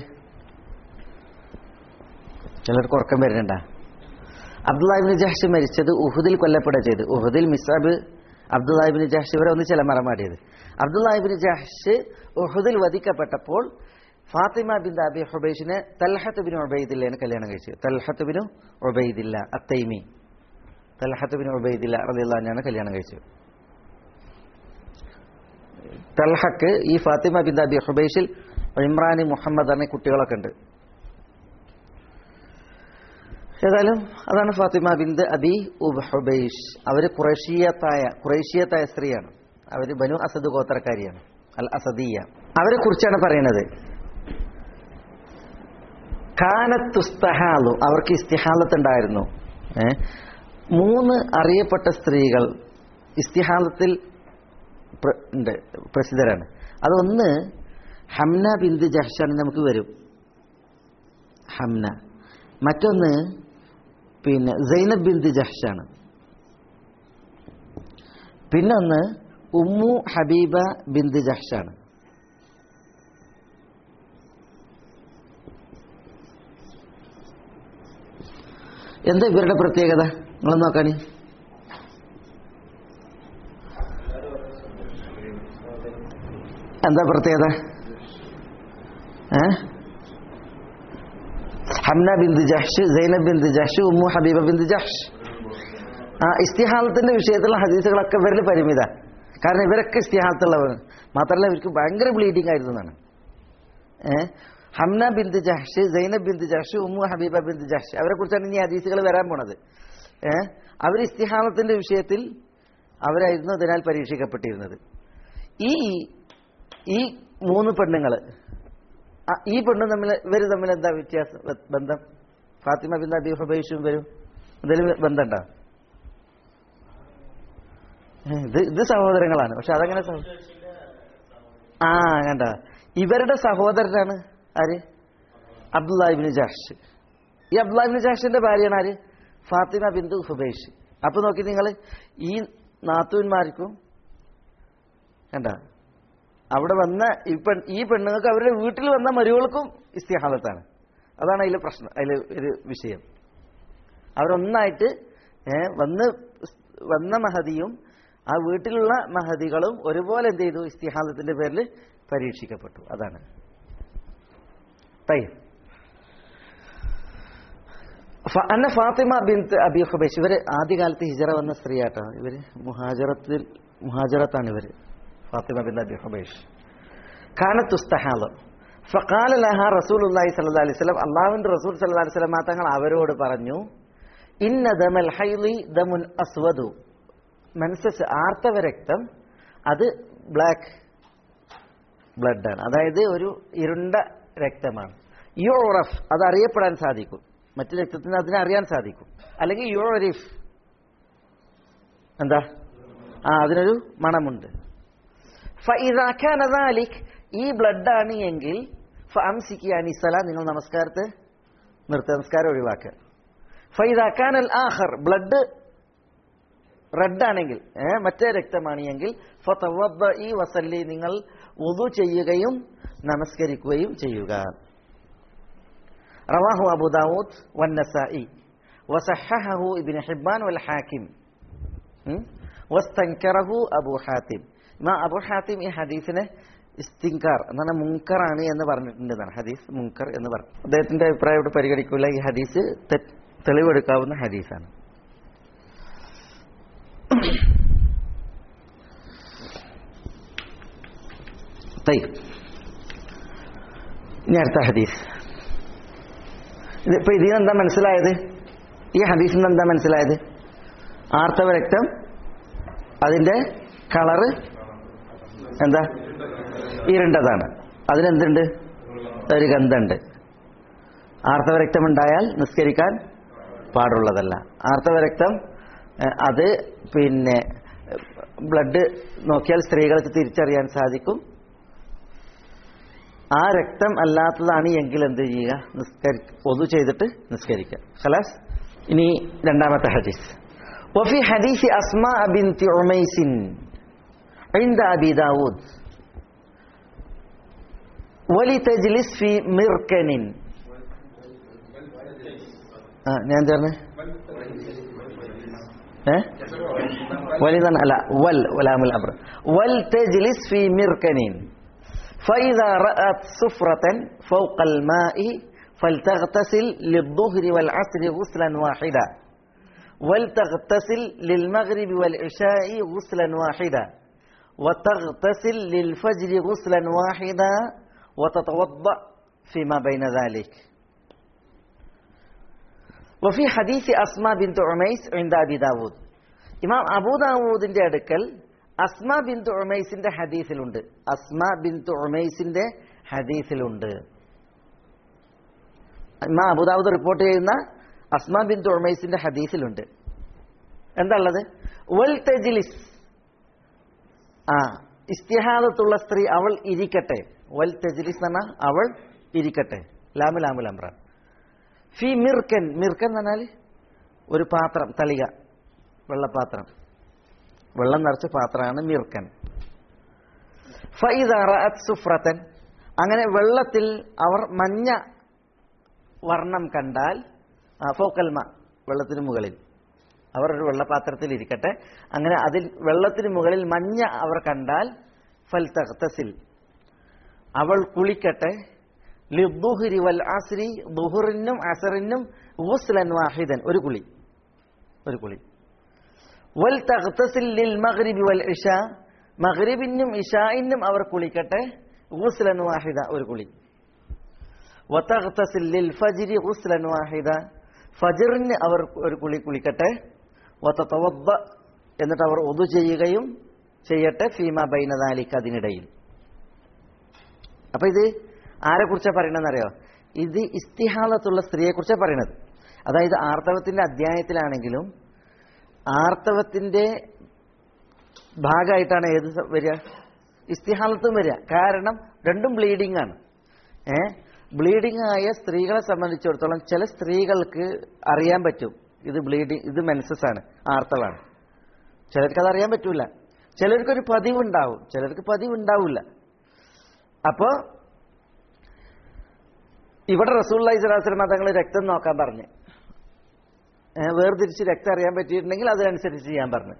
ചിലർക്ക് ഉറക്കം വരുന്നുണ്ടാ അബ്ദുല്ലാഹിബിന് ജഹ്ഷ് മരിച്ചത് ഉഹുദിൽ കൊല്ലപ്പെടുക ചെയ്ത് ഉഹുദിൽ മിസാബ് അബ്ദുല്ലാഹിബിന് ജഹ്ഷ് ഇവരെ ഒന്ന് ചിലമറമാടിയത് അബ്ദുല്ലാഹിബിന് ജഹ്ഷ് ഉഹുദിൽ വധിക്കപ്പെട്ടപ്പോൾ ഫാത്തിമ ബിൻ അബി ഹുബൈഷിനെ തൽഹത്ത് ബിൻ ഉബൈദില്ലേനെ കല്യാണം കഴിച്ചു തൽഹത്ത് ബിൻ ഉബൈദില്ല അത്തൈമി തൽഹത്ത് ബിൻ ഉബൈദില്ല റളിയല്ലാഹുവിനെയാണ് കല്യാണം കഴിച്ചത് തൽഹക്ക് ഈ ഫാത്തിമ ബിൻ അബി ഹുബൈഷിൽ ഇമ്രാനി മുഹമ്മദ് എന്ന കുട്ടികളൊക്കെ ഉണ്ട് ഏതായാലും അതാണ് ഫാത്തിമ ബിന്ദ് അബി ഉബ് ഹുബൈഷ് അവര് കുറേഷ്യത്തായ കുറേഷ്യത്തായ സ്ത്രീയാണ് അവര് ബനു അസദ് ഗോത്രക്കാരിയാണ് അൽ അസദിയ അവരെ കുറിച്ചാണ് പറയുന്നത് കാനത്തുസ്തഹാലു അവർക്ക് ഇസ്തിഹാലത്ത് ഉണ്ടായിരുന്നു ഏ? മൂന്ന് അറിയപ്പെട്ട സ്ത്രീകൾ ഇസ്തിഹാലത്തിൽ പ്ര- ഉണ്ട് പ്രസിദ്ധരാണ് അതൊന്ന് ഹംന ബിന്ദു ജഹ്ഷാണ് നമുക്ക് വരും ഹംന മറ്റൊന്ന് പിന്നെ സൈനബ് ബിന്ദു ജഹ്ഷാണ് പിന്നൊന്ന് ഉമ്മു ഹബീബ ബിന്ദു ജഹ്ഷാണ് എന്താ ഇവരുടെ പ്രത്യേകത നിങ്ങൾ നോക്കാനി എന്താ പ്രത്യേകത ഏ ഹംന ബിന്ദു ജഹ്ഷ് സൈനബ് ബിന്ദു ജഹ്ഷ് ഉമ്മു ഹബീബ ബിന്ദു ജഹ്ഷ് ആ ഇസ്തിഹാലത്തിന്റെ വിഷയത്തിലുള്ള ഹദീസുകളൊക്കെ ഇവരിൽ പരിമിത കാരണം ഇവരൊക്കെ ഇസ്തിഹാലത്തുള്ളവർ മാത്രമല്ല ഇവർക്ക് ഭയങ്കര ബ്ലീഡിംഗ് ആയിരുന്നു എന്നാണ് ഏഹ് ഹംന ബിന്ദു ജഹ്ഷ് സൈനബ് ബിന്ദു ജഹ്ഷ് ഉമ്മു ഹബീബ ബിന്ദു ജഹ്ഷ് അവരെ കുറിച്ചാണ് ഇനി ഹദീസുകൾ വരാൻ പോണത് ഏഹ് അവർ ഇസ്തിഹാലത്തിന്റെ വിഷയത്തിൽ അവരായിരുന്നു അതിനാൽ പരീക്ഷിക്കപ്പെട്ടിരുന്നത് ഈ ഈ മൂന്ന് പെണ്ണുങ്ങള് ആ, ഈ പെണ്ണും തമ്മിൽ ഇവർ തമ്മിൽ എന്താ വ്യത്യാസം ബ- ബന്ധം ഫാത്തിമ ബിൻ അബി ഹുബൈഷും വരും എന്തെങ്കിലും ബന്ധമുണ്ടോ ഏ, ഇത് ഇത് സഹോദരങ്ങളാണ് പക്ഷെ അതങ്ങനെ സഹോ- ആ കണ്ട ഇവരുടെ സഹോദരനാണ് ആര് അബ്ദുല്ലാഹിബിന് ജാഷ് ഈ അബ്ദുല്ലാഹിബിന് ജാഷിന്റെ ഭാര്യയാണ് ആര് ഫാത്തിമ ബിന്ദു ഹുബൈഷ് അപ്പൊ നോക്കി നിങ്ങൾ ഈ നാത്തൂന്മാർക്കും കണ്ട അവിടെ വന്ന ഈ പെൺ ഈ പെണ്ണുങ്ങൾക്ക് അവരുടെ വീട്ടിൽ വന്ന മരുകൾക്കും ഇസ്തിഹാലത്താണ് അതാണ് അതിലെ പ്രശ്നം അതിൽ ഒരു വിഷയം അവരൊന്നായിട്ട് ഏ, വന്ന് സ് വന്ന മഹതിയും ആ വീട്ടിലുള്ള മഹതികളും ഒരുപോലെ എന്ത് ചെയ്തു ഇസ്തിഹാലത്തിന്റെ പേരിൽ പരീക്ഷിക്കപ്പെട്ടു അതാണ് طيب ഫ- അന്ന ഫാത്തിമ ബിൻത്ത് അബി ഹുബൈഷ് ഇവര് ആദ്യകാലത്ത് ഹിജറ വന്ന സ്ത്രീയാട്ടോ ഇവര് മുഹാജറത്തിൽ മുഹാജറത്താണ് ഇവര് ഫാത്തിമ ബിൻ അബി ഹുബൈഷ് കാനത്തുസ്തഹാലം ഫഖാല ലഹ റസൂലുള്ളാഹി സ്വല്ലല്ലാഹി അലൈഹി വസല്ലം അല്ലാഹുവിന്റെ റസൂൽ സ്വല്ലല്ലാഹി അലൈഹി വസല്ലം തങ്ങൾ അവരോട് പറഞ്ഞു ഇന്ന ദമൽ ഹൈലി ദമുൻ അസ്വദു മെൻസസ് ആർത്തവ രക്തം അത് ബ്ലാക്ക് ബ്ലഡാണ് അതായത് ഒരു ഇരുണ്ട രക്തമാണ് യുറഫ് അത് അറിയപ്പെടാൻ സാധിക്കും മറ്റു രക്തത്തിന് അതിനെ അറിയാൻ സാധിക്കും അല്ലെങ്കിൽ യുറഫ് എന്താ ആ അതിനൊരു മണമുണ്ട് ഫഇദാ കാന ദാലിക് ഈ ബ്ലഡാണ് എങ്കിൽ ഫഅംസിക്കി അനിസല നിങ്ങൾ നമസ്കാരത്തെ നിർത്ത നമസ്കാരം ഒഴിവാക്കുക ഫൈദാ കാനൽ ആഖർ ബ്ലഡ് റെഡ് ആണെങ്കിൽ ഏ, മറ്റേ രക്തമാണ് എങ്കിൽ ഫതവദ്ദഇ വസല്ലി നിങ്ങൾ ഉദു ചെയ്യുകയും നമസ്കരിക്കുകയും ചെയ്യുക റവാഹു അബു ദാവൂദ് വന്നസായി വസഹഹു ഇബ്നു ഹിബ്ബാൻ വൽ ഹാക്കിം ഉം? വസ്തൻകറഹു അബു ഹാത്തിം ഇമാ അബു ഹാത്തിം ഈ ഹദീസിനെ ഇസ്തിൻകാർ എന്നാണ് മുങ്കറാണ് എന്ന് പറഞ്ഞിട്ടുണ്ട് എന്നാണ് ഹദീസ് മുങ്കർ എന്ന് പറഞ്ഞു അദ്ദേഹത്തിന്റെ അഭിപ്രായം ഇവിടെ പരിഗണിക്കില്ല ഈ ഹദീസ് തെ- തെളിവെടുക്കാവുന്ന ഹദീസാണ് طيب ഇനി അടുത്ത ഹദീസ് ഇതിപ്പോ ഇതിൽ എന്താ മനസ്സിലായത് ഈ ഹദീസിൽ നിന്ന് എന്താ മനസ്സിലായത് ആർത്തവ രക്തം അതിന്റെ കളറ് എന്താ ഇരുണ്ടതാണ് അതിനെന്തുണ്ട് ഒരു ഗന്ധമുണ്ട് ആർത്തവ രക്തം ഉണ്ടായാൽ നിസ്കരിക്കാൻ പാടുള്ളതല്ല ആർത്തവ രക്തം ഏഹ്, അത് പിന്നെ ബ്ലഡ് നോക്കിയാൽ സ്ത്രീകൾക്ക് തിരിച്ചറിയാൻ സാധിക്കും ആ രക്തം അല്ലാത്തതാണ് എങ്കിൽ എന്ത് ചെയ്യുക നിസ്കരി ഒതു ചെയ്തിട്ട് നിസ്കരിക്കുക ഖലാസ് ഇനി രണ്ടാമത്തെ ഹദീസ് وفي حديث أسماء بنت عميس عند أبي داود ولتجلس في مركن ആ ഞാൻ എന്താ പറഞ്ഞേ ഏ വലിതാണ് അല്ല വൽ വലാമുൽ അബ്ര വൽ തജ്ലിസ് ഫി മിർക്കനിൻ فإذا رأت صفرة فوق الماء فلتغتسل للظهر والعصر غسلا واحدا ولتغتسل للمغرب والعشاء غسلا واحدا وتغتسل للفجر غسلا واحدا وتتوضأ فيما بين ذلك وفي حديث أسماء بنت عميس عند أبي داود ഇമാം അബൂ ദാവൂദിന്റെ അടുക്കൽ അസ്മ ബിന്ദു ഉമൈസിന്റെ ഹദീസിലുണ്ട് അസ്മ ബിന്ദു ഉമൈസിന്റെ ഹദീസിലുണ്ട് ഇമാം അബൂദാവൂദ് റിപ്പോർട്ട് ചെയ്യുന്ന അസ്മ ബിന്ദു ഉമൈസിന്റെ ഹദീസിലുണ്ട് എന്താ ഉള്ളത് വൽ തജ്ലിസ് ആ ഇസ്തിഹാദത്തുള്ള സ്ത്രീ അവൾ ഇരിക്കട്ടെ വൽ തജ്ലിസ് എന്ന് പറഞ്ഞാൽ അവൾ ഇരിക്കട്ടെ ലാമു ലാമു ലംറ ഫി മിർക്കൻ മിർക്കൻ എന്ന് പറഞ്ഞാൽ ഒരു പാത്രം തളിക വെള്ളപ്പാത്രം വെള്ളം നിറച്ച പാത്രമാണ് മിർക്കൻ ഫൈദ റഅത് സുഫ്രത്തൻ അങ്ങനെ വെള്ളത്തിൽ അവർ മഞ്ഞ വർണ്ണം കണ്ടാൽ ആ, ഫൗക്കൽമ വെള്ളത്തിന് മുകളിൽ അവർ ഒരു വെള്ളപാത്രത്തിൽ ഇരിക്കട്ടെ അങ്ങനെ അതിൽ വെള്ളത്തിന് മുകളിൽ മഞ്ഞ അവർ കണ്ടാൽ ഫൽ തഖ്തസിൽ അവൾ കുളിക്കട്ടെ ലിദ്ദുഹ്രി വൽ അസ്രി ദുഹറിനും അസറിനും ഗുസ്ലൻ വാഹിദൻ ഒരു കുളി ഒരു കുളി വൽ തഖ്തസിൽ ലിൽ മഗ്രിബി വൽ ഇഷ മഗ്രിബിനും ഇഷായിനും അവർ കുളിക്കട്ടെ ഗുസ്ലൻ വാഹിദ ഒരു കുളി വതഗ്തസിൽ ലിൽ ഫജ്രി ഗുസ്ലൻ വാഹിദ ഫജ്റിന് അവർ ഒരു കുളി കുളിക്കട്ടെ വതതവദ്ദ എന്നിട്ട് അവർ ഒതു ചെയ്യുകയും ചെയ്യട്ടെ ഫീമ ബൈനദാലിക്ക് അതിനിടയിൽ അപ്പൊ ഇത് ആരെ കുറിച്ചാ പറയണെന്നറിയോ ഇത് ഇസ്തിഹാലത്തുള്ള സ്ത്രീയെ കുറിച്ചാണ് പറയണത് അതായത് ആർത്തവത്തിന്റെ അധ്യായത്തിലാണെങ്കിലും ആർത്തവത്തിന്റെ ഭാഗമായിട്ടാണ് ഏത് സ- വരിക ഇസ്തിഹാലത്തും വരിക കാരണം രണ്ടും ബ്ലീഡിംഗ് ആണ് ഏ ബ്ലീഡിംഗ് ആയ സ്ത്രീകളെ സംബന്ധിച്ചിടത്തോളം ചില സ്ത്രീകൾക്ക് അറിയാൻ പറ്റും ഇത് ബ്ലീഡിങ് ഇത് മെൻസസ് ആണ് ആർത്തവാണ് ചിലർക്ക് അത് അറിയാൻ പറ്റൂല ചിലർക്കൊരു പതിവുണ്ടാവും ചിലർക്ക് പതിവുണ്ടാവില്ല അപ്പോ ഇവിടെ റസൂള്ളി സ്വലാസ്ലമ തങ്ങൾ രക്തം നോക്കാൻ പറഞ്ഞു ഏ, വേർതിരിച്ച് രക്തം അറിയാൻ പറ്റിയിട്ടുണ്ടെങ്കിൽ അതിനനുസരിച്ച് ചെയ്യാൻ പറഞ്ഞു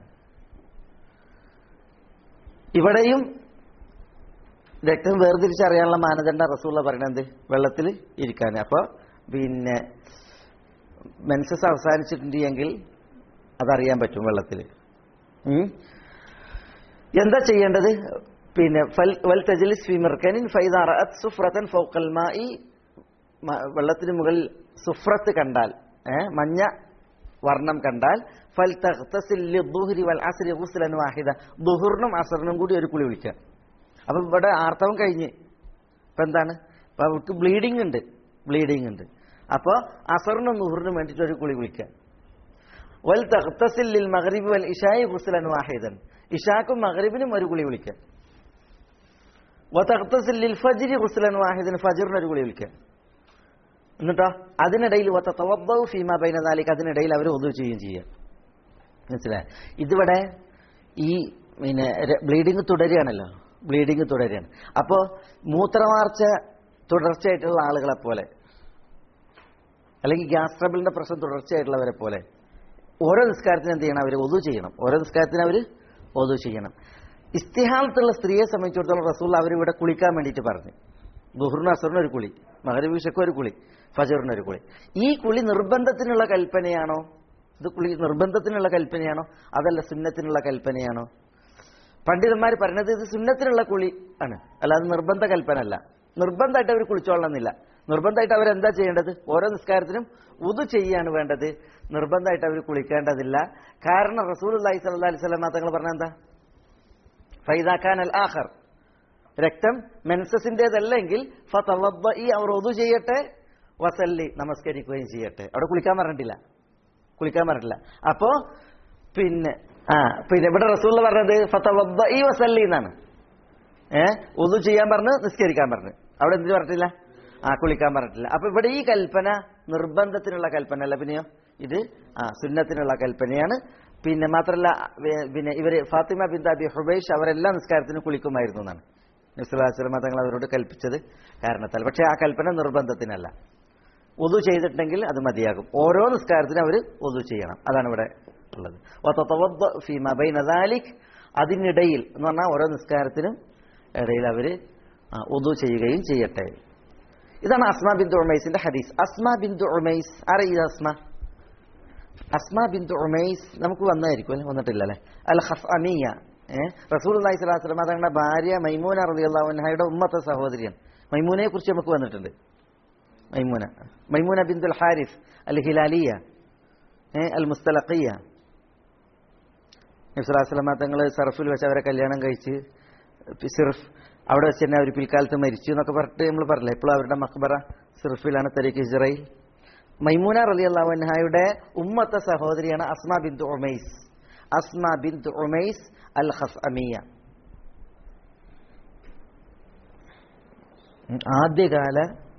ഇവിടെയും രക്തം വേർതിരിച്ചറിയാനുള്ള മാനദണ്ഡ റസൂള്ള പറയണത് വെള്ളത്തിൽ ഇരിക്കാൻ അപ്പോൾ പിന്നെ മെൻസസ് അവസാനിച്ചിട്ടുണ്ടെങ്കിൽ അതറിയാൻ പറ്റും വെള്ളത്തിൽ ഉം. എന്താ ചെയ്യേണ്ടത് പിന്നെ ഫൽ- വൽ തജ്ലിസ് ഫി മിർക്കനിൻ ഫൈദാ റഅത് സുഫ്രതൻ ഫൗഖൽ മാഇ മ- വെള്ളത്തിന് മുകളിൽ സുഫ്രത്ത് കണ്ടാൽ ഏ, മഞ്ഞ വർണ്ണം കണ്ടാൽ ഫൽ തഗ്തസിൽ ലിദ്ദുഹ്രി വൽ അസ്രി ഗുസ്ലൻ വാഹിദ ദുഹറിനും അസറിനും കൂടി ഒരു കുളി വിളിക്കുക അപ്പൊ ഇവിടെ ആർത്തവം കഴിഞ്ഞ് ഇപ്പൊ എന്താണ് ഇപ്പൊ അവർക്ക് ബ്ലീഡിംഗ് ഉണ്ട് ബ്ലീഡിംഗ് ഉണ്ട് അപ്പൊ അസറിനും ദുഹറിനും വേണ്ടിയിട്ട് ഒരു കുളി വിളിക്കുക വൽ തഗ്തസിൽ ലിൽ മഗ്രിബി വൽ ഇഷായി ഗുസ്ലൻ വാഹിദൻ ഇഷാക്കും മഗ്രിബിനും ഒരു കുളി വിളിക്കുക വതഗ്തസിൽ ലിൽ ഫജ്രി ഗുസ്ലൻ വാഹിദൻ ഫജ്റിന് ഒരു കുളി വിളിക്കുക എന്നിട്ടോ അതിനിടയിൽ തവബൗ ഫീമ ബൈന ദാലിക അതിനിടയിൽ അവർ ഒതു ചെയ്യുകയും ചെയ്യുക മനസ്സിലായി ഇതിവിടെ ഈ പിന്നെ ബ്ലീഡിങ് തുടരുകയാണല്ലോ ബ്ലീഡിങ് തുടരുകയാണ് അപ്പോൾ മൂത്രമാർച്ച തുടർച്ചയായിട്ടുള്ള ആളുകളെ പോലെ അല്ലെങ്കിൽ ഗ്യാസ് ട്രബിളിന്റെ പ്രശ്നം തുടർച്ചയായിട്ടുള്ളവരെ പോലെ ഓരോ നിസ്കാരത്തിന് എന്ത് ചെയ്യണം അവർ ഒതു ചെയ്യണം ഓരോ നിസ്കാരത്തിന് അവർ ഒതു ചെയ്യണം ഇസ്തിഹാലത്തുള്ള സ്ത്രീയെ സംബന്ധിച്ചിടത്തോളം റസൂൽ അവർ ഇവിടെ കുളിക്കാൻ വേണ്ടിയിട്ട് പറഞ്ഞു ദുഹറിന് അസറിന് ഒരു കുളി മകരവിഷക്കും ഒരു കുളി ഫജറിന് ഒരു കുളി ഈ കുളി നിർബന്ധത്തിനുള്ള കൽപ്പനയാണോ ഇത് കുളി നിർബന്ധത്തിനുള്ള കൽപ്പനയാണോ അതല്ല സുന്നത്തിനുള്ള കൽപ്പനയാണോ പണ്ഡിതന്മാർ പറഞ്ഞത് ഇത് സുന്നത്തിനുള്ള കുളി ആണ് അല്ലാതെ നിർബന്ധ കൽപ്പന അല്ല നിർബന്ധമായിട്ട് അവർ കുളിച്ചോളണമെന്നില്ല നിർബന്ധമായിട്ട് അവരെന്താ ചെയ്യേണ്ടത് ഓരോ നിസ്കാരത്തിനും ഉതു ചെയ്യാണ് വേണ്ടത് നിർബന്ധമായിട്ട് അവർ കുളിക്കേണ്ടതില്ല കാരണം റസൂൽ അള്ളാഹി സല്ലാ അലൈഹി സ്വലം തങ്ങൾ പറഞ്ഞ എന്താ ഫൈദാഖാൻ അൽ ആഖർ രക്തം മെൻസസിന്റേതല്ലെങ്കിൽ ഫതവദ്ദഇ അവർ ഒതു ചെയ്യട്ടെ വസല്ലി നമസ്കരിക്കുകയും ചെയ്യട്ടെ അവിടെ കുളിക്കാൻ പറഞ്ഞിട്ടില്ല കുളിക്കാൻ പറഞ്ഞിട്ടില്ല അപ്പോ പിന്നെ ആ പിന്നെ ഇവിടെ റസൂൽ പറഞ്ഞത് ഫതവദ്ദഇ വസല്ലി എന്നാണ് ഏ ഒതു ചെയ്യാൻ പറഞ്ഞ് നിസ്കരിക്കാൻ പറഞ്ഞു അവിടെ എന്തിനു പറഞ്ഞിട്ടില്ല ആ കുളിക്കാൻ പറഞ്ഞിട്ടില്ല അപ്പൊ ഇവിടെ ഈ കൽപ്പന നിർബന്ധത്തിനുള്ള കൽപ്പന അല്ല പിന്നെയോ ഇത് ആ സുന്നത്തിനുള്ള കൽപ്പനയാണ് പിന്നെ മാത്രല്ല വേ- പിന്നെ ഇവര് ഫാത്തിമ ബിൻ അബി ഹുബൈഷ് അവരെല്ലാം നിസ്കാരത്തിന് കുളിക്കുമായിരുന്നു എന്നാണ് നിസ്ലാസ്ലമ തങ്ങൾ അവരോട് കൽപ്പിച്ചത് കാരണത്താൽ പക്ഷെ ആ കൽപ്പന നിർബന്ധത്തിനല്ല ഒതു ചെയ്തിട്ടുണ്ടെങ്കിൽ അത് മതിയാകും ഓരോ നിസ്കാരത്തിനും അവർ ഒതു ചെയ്യണം അതാണ് ഇവിടെ ഉള്ളത് വതതവദ്ദ ഫീ മാ ബൈന ദാലിക് അതിനിടയിൽ എന്ന് പറഞ്ഞാൽ ഓരോ നിസ്കാരത്തിനും ഇടയിൽ അവർ ഒതു ചെയ്യുകയും ചെയ്യട്ടെ ഇതാണ് അസ്മ ബിന്ദു ഉമൈസിന്റെ ഹദീസ് അസ്മ ബിന്ദു ഉമൈസ് അറിയ അസ്മ അസ്മ ബിന്ദു ഉമൈസ് നമുക്ക് വന്നായിരിക്കും അല്ലേ വന്നിട്ടില്ല അല്ലേ അൽ ഹഫ് അമിയ ഏഹ് റസൂൽ അള്ളഹി സ്വലാഹു വസ്ലം തങ്ങളുടെ ഭാര്യ മൈമൂന റളിയല്ലാഹു അൻഹയുടെ ഉമ്മത്തെ സഹോദരിയാണ് മൈമൂനയെ കുറിച്ച് നമുക്ക് വന്നിട്ടുണ്ട് മൈമൂന മൈമൂന ബിന്ദുൽ ഹാരിഫ് അൽ ഹിലാലിയ ഏഹ് അൽ മുസ്തലഖിയ നബ്സുലാസ്ലമ തങ്ങൾ സർഫിൽ വെച്ച് അവരെ കല്യാണം കഴിച്ച് സിർഫ് അവിടെ വെച്ച് തന്നെ അവർ പിൽക്കാലത്ത് മരിച്ചു എന്നൊക്കെ പറഞ്ഞിട്ട് നമ്മൾ പറഞ്ഞില്ലേ ഇപ്പോഴും അവരുടെ മക്ബറ സിർഫിലാണ് തരീഖ് ഹിജറയിൽ മൈമൂന റലി അള്ളാഹുൻഹായുടെ ഉമ്മത്തെ സഹോദരിയാണ് അസ്മ ബിന്ദു ഉമൈസ് അസ്മ ബിന്ദു ഉമൈസ് അൽ ഹസ് അമിയ ആദ്യകാല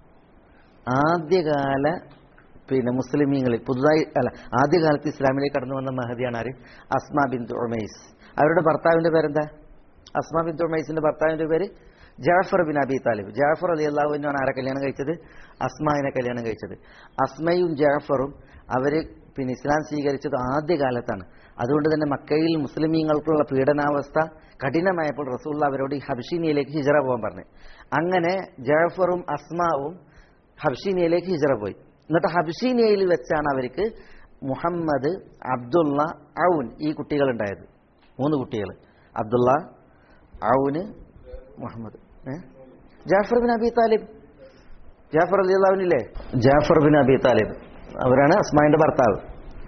ആദ്യകാല പിന്നെ മുസ്ലിമീങ്ങളിൽ പുതുതായി അല്ല ആദ്യകാലത്ത് ഇസ്ലാമിലേക്ക് കടന്നു വന്ന മഹദിയാണ് ആര് അസ്മ ബിന്ദു ഉമൈസ് അവരുടെ ഭർത്താവിന്റെ പേരെന്താ അസ്മ ബിന്ദു ഉമൈസിന്റെ ഭർത്താവിന്റെ പേര് ജാഫർ ബിൻ അബി താലിബ് ജാഫർ അലി അള്ളാഹുവിനാണ് ആരെ കല്യാണം കഴിച്ചത് അസ്മാവിനെ കല്യാണം കഴിച്ചത് അസ്മയും ജാഫറും അവര് പിന്നെ ഇസ്ലാം സ്വീകരിച്ചത് ആദ്യകാലത്താണ് അതുകൊണ്ട് തന്നെ മക്കയിൽ മുസ്ലിമീങ്ങൾക്കുള്ള പീഡനാവസ്ഥ കഠിനമായപ്പോൾ റസൂള്ള അവരോട് ഈ ഹബ്ഷീനിയയിലേക്ക് ഹിജറ പോകാൻ പറഞ്ഞു അങ്ങനെ ജാഫറും അസ്മാവും ഹബ്ഷീനിയയിലേക്ക് ഹിജറ പോയി എന്നിട്ട് ഹബ്ഷീനിയയിൽ വെച്ചാണ് അവർക്ക് മുഹമ്മദ് അബ്ദുള്ള ഔൻ ഈ കുട്ടികൾ ഉണ്ടായത് മൂന്ന് കുട്ടികൾ അബ്ദുള്ള ഔന് മുഹമ്മദ് ഏ? Jafar bin Abi Talib Jafar Ali അള്ളാവിനില്ലേ ജാഫർ ബിൻ അബി താലിബ് അവരാണ് അസ്മാന്റെ ഭർത്താവ്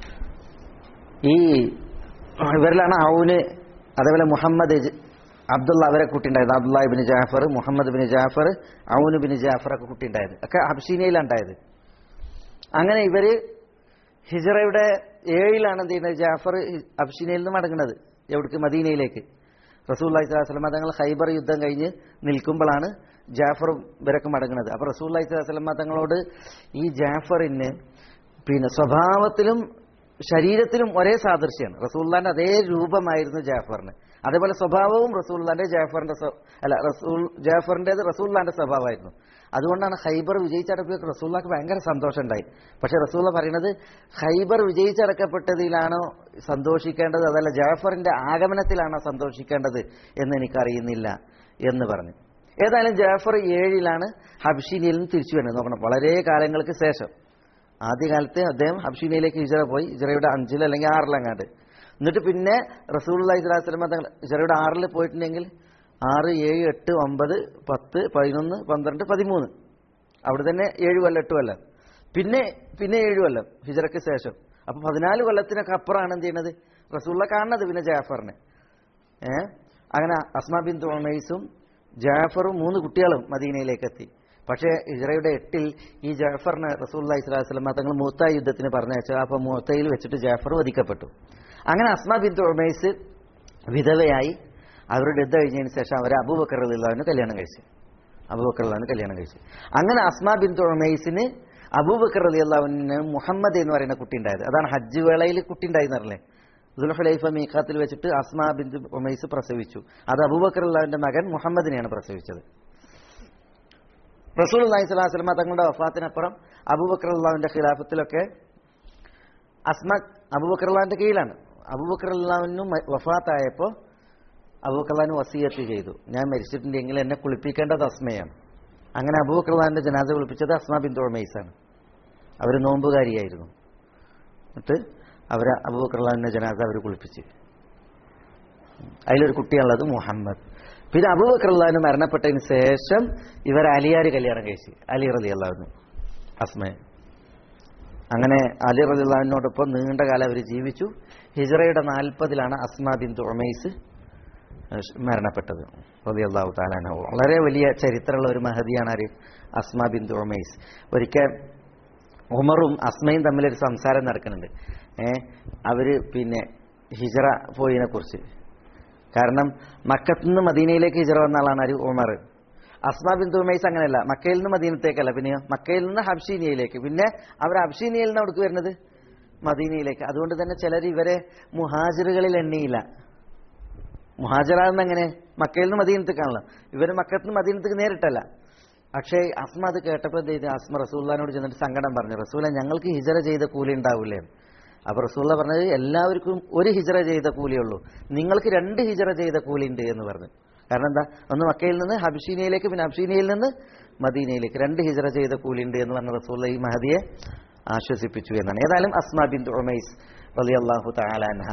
ഈ ഇവരിലാണ് ഔന് അതേപോലെ മുഹമ്മദ് ജ- അബ്ദുള്ള അവരെ കുട്ടിയുണ്ടായത് Abdullah bin Jafar Muhammad bin Jafar Aun bin Jafar ഒക്കെ കുട്ടിയുണ്ടായത് ഒക്കെ ഹബ്ഷീനയിലാണ് ഉണ്ടായത് അങ്ങനെ ഇവര് ഹിജറയുടെ ഏഴിലാണ് എന്ത് ചെയ്യുന്നത് ജാഫർ അബ്ഷീനയിൽ നിന്ന് മടങ്ങുന്നത് എവിടേക്ക് മദീനയിലേക്ക് റസൂൽ അലൈഹി സ്വലാസ്ലമ തങ്ങൾ ഹൈബർ യുദ്ധം കഴിഞ്ഞ് നിൽക്കുമ്പോഴാണ് ജാഫറും ഇവരൊക്കെ മടങ്ങുന്നത് അപ്പൊ റസൂൽ അലൈഹി സ്വലാസ്ലമ തങ്ങളോട് ഈ ജാഫറിന് പിന്നെ സ്വഭാവത്തിലും ശരീരത്തിലും ഒരേ സാദൃശ്യമാണ് റസൂല്ലാന്റെ അതേ രൂപമായിരുന്നു ജാഫറിന് അതേപോലെ സ്വഭാവവും റസൂല്ലാന്റെ ജാഫറിന്റെ സ്വ- അല്ല റസൂൽ ജാഫറിന്റേത് റസൂല്ലാന്റെ സ്വഭാവമായിരുന്നു അതുകൊണ്ടാണ് ഹൈബർ വിജയിച്ചടക്കിയൊക്കെ റസൂല്ലാക്ക് ഭയങ്കര സന്തോഷം ഉണ്ടായി പക്ഷെ റസൂള്ള പറയുന്നത് ഹൈബർ വിജയിച്ചടക്കപ്പെട്ടതിലാണോ സന്തോഷിക്കേണ്ടത് അതല്ല ജാഫറിന്റെ ആഗമനത്തിലാണോ സന്തോഷിക്കേണ്ടത് എന്ന് എനിക്കറിയുന്നില്ല എന്ന് പറഞ്ഞു ഏതായാലും ജാഫർ ഏഴിലാണ് ഹബ്ഷീനിയിൽ നിന്ന് തിരിച്ചു വരുന്നത് നോക്കണം വളരെ കാലങ്ങൾക്ക് ശേഷം ആദ്യകാലത്ത് അദ്ദേഹം ഹബ്ഷീനയിലേക്ക് ഹിജറ പോയി ഹിജറയുടെ അഞ്ചിൽ അല്ലെങ്കിൽ ആറിലങ്ങാണ്ട് എന്നിട്ട് പിന്നെ റസൂൽ അലൈഹി സ്വലാസ്ലമ തങ്ങൾ ഹിജറയുടെ ആറിൽ പോയിട്ടുണ്ടെങ്കിൽ ആറ് ഏഴ് എട്ട് ഒമ്പത് പത്ത് പതിനൊന്ന് പന്ത്രണ്ട് പതിമൂന്ന് അവിടെ തന്നെ ഏഴ് കൊല്ലം എട്ട് കൊല്ലം പിന്നെ പിന്നെ ഏഴ് കൊല്ലം ഹിജറയ്ക്ക് ശേഷം അപ്പൊ പതിനാല് കൊല്ലത്തിനൊക്കെ അപ്പുറമാണ് എന്ത് ചെയ്യുന്നത് റസൂള്ള കാണുന്നത് പിന്നെ ജാഫറിനെ ഏ അങ്ങനെ അസ്മ ബിൻ തുമൈസും ജാഫറും മൂന്ന് കുട്ടികളും മദീനയിലേക്ക് എത്തി പക്ഷേ ഇസ്രയുടെ എട്ടിൽ ഈ ജാഫറിനെ റസൂല്ലാ ഇസ്ലാസ്ലമ തങ്ങൾ മൂത്ത യുദ്ധത്തിന് പറഞ്ഞയച്ചു അപ്പൊ മൂത്തയിൽ വെച്ചിട്ട് ജാഫർ വധിക്കപ്പെട്ടു അങ്ങനെ അസ്മ ബിൻ തുമൈസ് വിധവയായി അവരുടെ യുദ്ധം കഴിഞ്ഞതിന് ശേഷം അവർ അബൂബക്കർ അള്ളാഹുവിന് കല്യാണം കഴിച്ചു അബൂബക്കർ അള്ളാഹുവിന് കല്യാണം കഴിച്ചു അങ്ങനെ അസ്മ ബിൻ തുമൈസിന് അബൂബക്കർ അലി അള്ളാഹുവിന് മുഹമ്മദ് എന്ന് പറയുന്ന കുട്ടി ഉണ്ടായത് അതാണ് ഹജ്ജ് വേളയിൽ കുട്ടി ഉണ്ടായി എന്നറില്ലേ ദുൽഹുലൈഫ മീഖാത്തിൽ വെച്ചിട്ട് അസ്മാ ബിന്ദു ഉമൈസ് പ്രസവിച്ചു അത് അബൂബക്കർ അള്ളാഹുവിന്റെ മകൻ മുഹമ്മദിനെയാണ് പ്രസവിച്ചത് റസൂൽ അള്ളാഹി സ്വലാഹു വസ്ലമ തങ്ങളുടെ വഫാത്തിനപ്പുറം അബൂബക്കർ അള്ളാഹുവിന്റെ ഖിലാഫത്തിലൊക്കെ അസ്മ അബൂബക്കർ അള്ളാഹിന്റെ കീഴിലാണ് അബൂബക്കർ അള്ളാഹുവിനും വഫാത്തായപ്പോൾ അബൂബക്കർ അള്ളാഹിന് വസീയത്ത് ചെയ്തു ഞാൻ മരിച്ചിട്ടുണ്ടെങ്കിൽ എന്നെ കുളിപ്പിക്കേണ്ടത് അസ്മയാണ് അങ്ങനെ അബൂബക്കർ അള്ളാഹിന്റെ ജനാസ കുളിപ്പിച്ചത് അസ്മ ബിന്ദു ഉമൈസാണ് അവർ നോമ്പുകാരിയായിരുന്നു എന്നിട്ട് അവരെ അബൂബക്കർ അള്ളാഹിന്റെ ജനാസ അവർ കുളിപ്പിച്ച് അതിലൊരു കുട്ടിയാണുള്ളത് മുഹമ്മദ് പിന്നെ അബൂബക്കർ അള്ളാഹിന് മരണപ്പെട്ടതിന് ശേഷം ഇവർ അലിയാര് കല്യാണം കഴിച്ചു അലി റലി അള്ളാഹുന്നു അസ്മയെ അങ്ങനെ അലി റലി അള്ളാഹിനോടൊപ്പം നീണ്ട കാലം അവർ ജീവിച്ചു ഹിജറയുടെ നാൽപ്പതിലാണ് അസ്മ ബിന്ദു ഉമൈസ് മരണപ്പെട്ടത് റലി അള്ളാഹു താലാനോ വളരെ വലിയ ചരിത്രമുള്ള ഒരു മഹതിയാണ് ആര് അസ്മ ബിന്ദു ഉമൈസ് ഒരിക്കൽ ഉമറും അസ്മയും തമ്മിലൊരു സംസാരം നടക്കുന്നുണ്ട് ഏ അവര് പിന്നെ ഹിജറ പോയതിനെ കുറിച്ച് കാരണം മക്കത്ത് നിന്ന് മദീനയിലേക്ക് ഹിജറ വന്ന ആളാണ് ആര് ഉമർ അസ്മ ബിന്ദു ഉമൈസ് അങ്ങനെയല്ല മക്കയിൽ നിന്ന് മദീനത്തേക്കല്ല പിന്നെയോ മക്കയിൽ നിന്ന് ഹബ്ഷീനിയയിലേക്ക് പിന്നെ അവർ ഹബ്ഷീനിയയിൽ നിന്ന് അവിടേക്ക് വരുന്നത് മദീനയിലേക്ക് അതുകൊണ്ട് തന്നെ ചിലർ ഇവരെ മുഹാജിറുകളിൽ എണ്ണിയില്ല മുഹാജറാണെന്ന് എങ്ങനെ മക്കയിൽ നിന്ന് മദീനത്തേക്കാണല്ലോ ഇവർ മക്കത്ത് നിന്ന് മദീനത്തേക്ക് നേരിട്ടല്ല പക്ഷേ അസ്മ അത് കേട്ടപ്പോൾ എന്ത് ചെയ്തു അസ്മ റസൂല്ലാനോട് ചെന്നിട്ട് സങ്കടം പറഞ്ഞു റസൂല ഞങ്ങൾക്ക് ഹിജറ ചെയ്ത കൂലി ഉണ്ടാവില്ലേ അപ്പൊ റസൂല്ല പറഞ്ഞത് എല്ലാവർക്കും ഒരു ഹിജറ ചെയ്ത കൂലിയുള്ളൂ നിങ്ങൾക്ക് രണ്ട് ഹിജറ ചെയ്ത കൂലി ഉണ്ട് എന്ന് പറഞ്ഞു കാരണം എന്താ ഒന്ന് മക്കയിൽ നിന്ന് ഹബ്ഷീനയിലേക്ക് പിന്നെ ഹബ്ഷീനയിൽ നിന്ന് മദീനയിലേക്ക് രണ്ട് ഹിജറ ചെയ്ത കൂലി ഉണ്ട് എന്ന് പറഞ്ഞ റസൂല്ല ഈ മഹദിയെ ആശ്വസിപ്പിച്ചു എന്നാണ് ഏതായാലും അസ്മ ബിൻ ഉമൈസ് റളിയല്ലാഹു തആല അൻഹ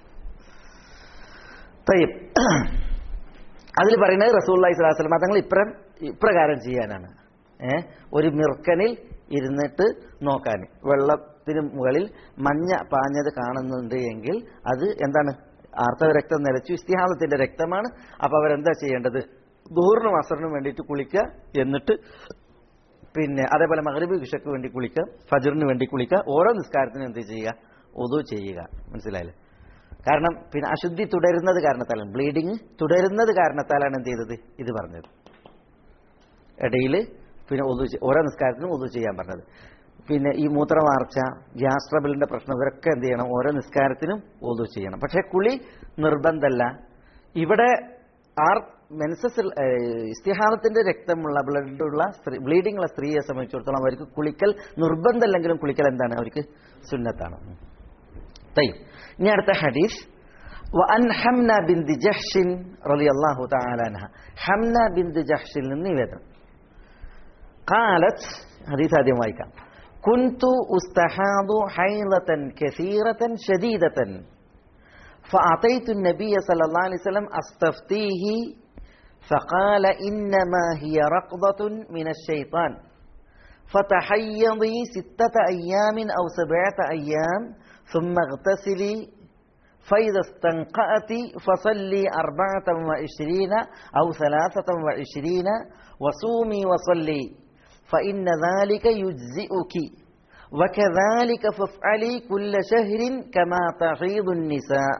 തയ്യബ് അതിൽ പറയുന്നത് റസൂള്ളി സ്വലാസ്ലം തങ്ങൾ ഇപ്രം ഇപ്രകാരം ചെയ്യാനാണ് ഏ ഒരു മിർക്കനിൽ ഇരുന്നിട്ട് നോക്കാൻ വെള്ളത്തിന് മുകളിൽ മഞ്ഞ പാഞ്ഞത് കാണുന്നുണ്ട് എങ്കിൽ അത് എന്താണ് ആർത്തവ രക്തം നിലച്ചു ഇസ്തിഹാസത്തിന്റെ രക്തമാണ് അപ്പൊ അവരെന്താ ചെയ്യേണ്ടത് ദൂറിനും അസറിനും വേണ്ടിയിട്ട് കുളിക്കുക എന്നിട്ട് പിന്നെ അതേപോലെ മകരബ് വിഷയ്ക്ക് വേണ്ടി കുളിക്കുക ഫജറിന് വേണ്ടി കുളിക്കുക ഓരോ നിസ്കാരത്തിനും എന്ത് ചെയ്യുക ഒതു ചെയ്യുക മനസ്സിലായില്ലേ കാരണം പിന്നെ അശുദ്ധി തുടരുന്നത് കാരണത്താലാണ് ബ്ലീഡിങ് തുടരുന്നത് കാരണത്താലാണ് എന്ത് ചെയ്തത് ഇത് പറഞ്ഞത് ഇടയിൽ പിന്നെ ഒതു ഓരോ നിസ്കാരത്തിനും ഒതു ചെയ്യാൻ പറഞ്ഞത് പിന്നെ ഈ മൂത്രവാർച്ച ഗ്യാസ് ട്രബിളിന്റെ പ്രശ്നം ഇവരൊക്കെ എന്ത് ചെയ്യണം ഓരോ നിസ്കാരത്തിനും ഒതു ചെയ്യണം പക്ഷെ കുളി നിർബന്ധമല്ല ഇവിടെ ആർ മെൻസസ് ഇസ്തിഹാനത്തിന്റെ രക്തമുള്ള ബ്ലഡുള്ള സ്ത്രീ ബ്ലീഡിംഗ് ഉള്ള സ്ത്രീയെ സംബന്ധിച്ചിടത്തോളം അവർക്ക് കുളിക്കൽ നിർബന്ധമല്ലെങ്കിലും കുളിക്കൽ എന്താണ് അവർക്ക് സുന്നത്താണ് طيب ഇനി അടുത്ത ഹദീസ് وأن حمنا بنت جحش رضي الله تعالى عنها حمنا بنت جحش നിന്ന് നിവേദനം قالت حديث ആദ്യം വായിക്കാം كنت استحاض حيضة كثيرة شديدة فأعطيت النبي صلى الله عليه وسلم أستفتيه فقال إنما هي رقضة من الشيطان فتحيضي ستة أيام أو سبعة أيام ثم اغتسلي فإذا استنقأت فصلي أربعة وعشرين أو ثلاثة وعشرين وصومي وصلي فإن ذلك يجزئك وكذلك فافعلي كل شهر كما تحيض النساء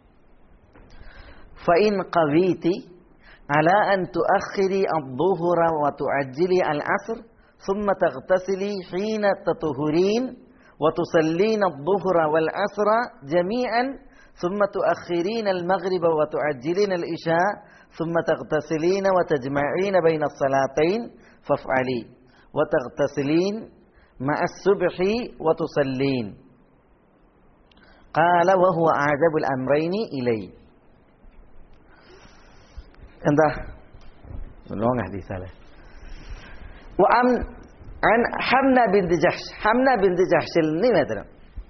فإن قضيت على أن تؤخري الظهر وتعجلي العصر ثم تغتسلي حين تطهرين وتصلين الظهر والعصر جميعا ثم تؤخرين المغرب وتعجلين الإشاء ثم تغتسلين وتجمعين بين الصلاتين فافعلي وتغتسلين مع الصبح وتصلين قال وهو أعجب الأمرين إلي എന്താ ലോങ് ഹദീസാലേ وعن عن حمنا بنت جحش حمنا بنت جحش നിവേദനം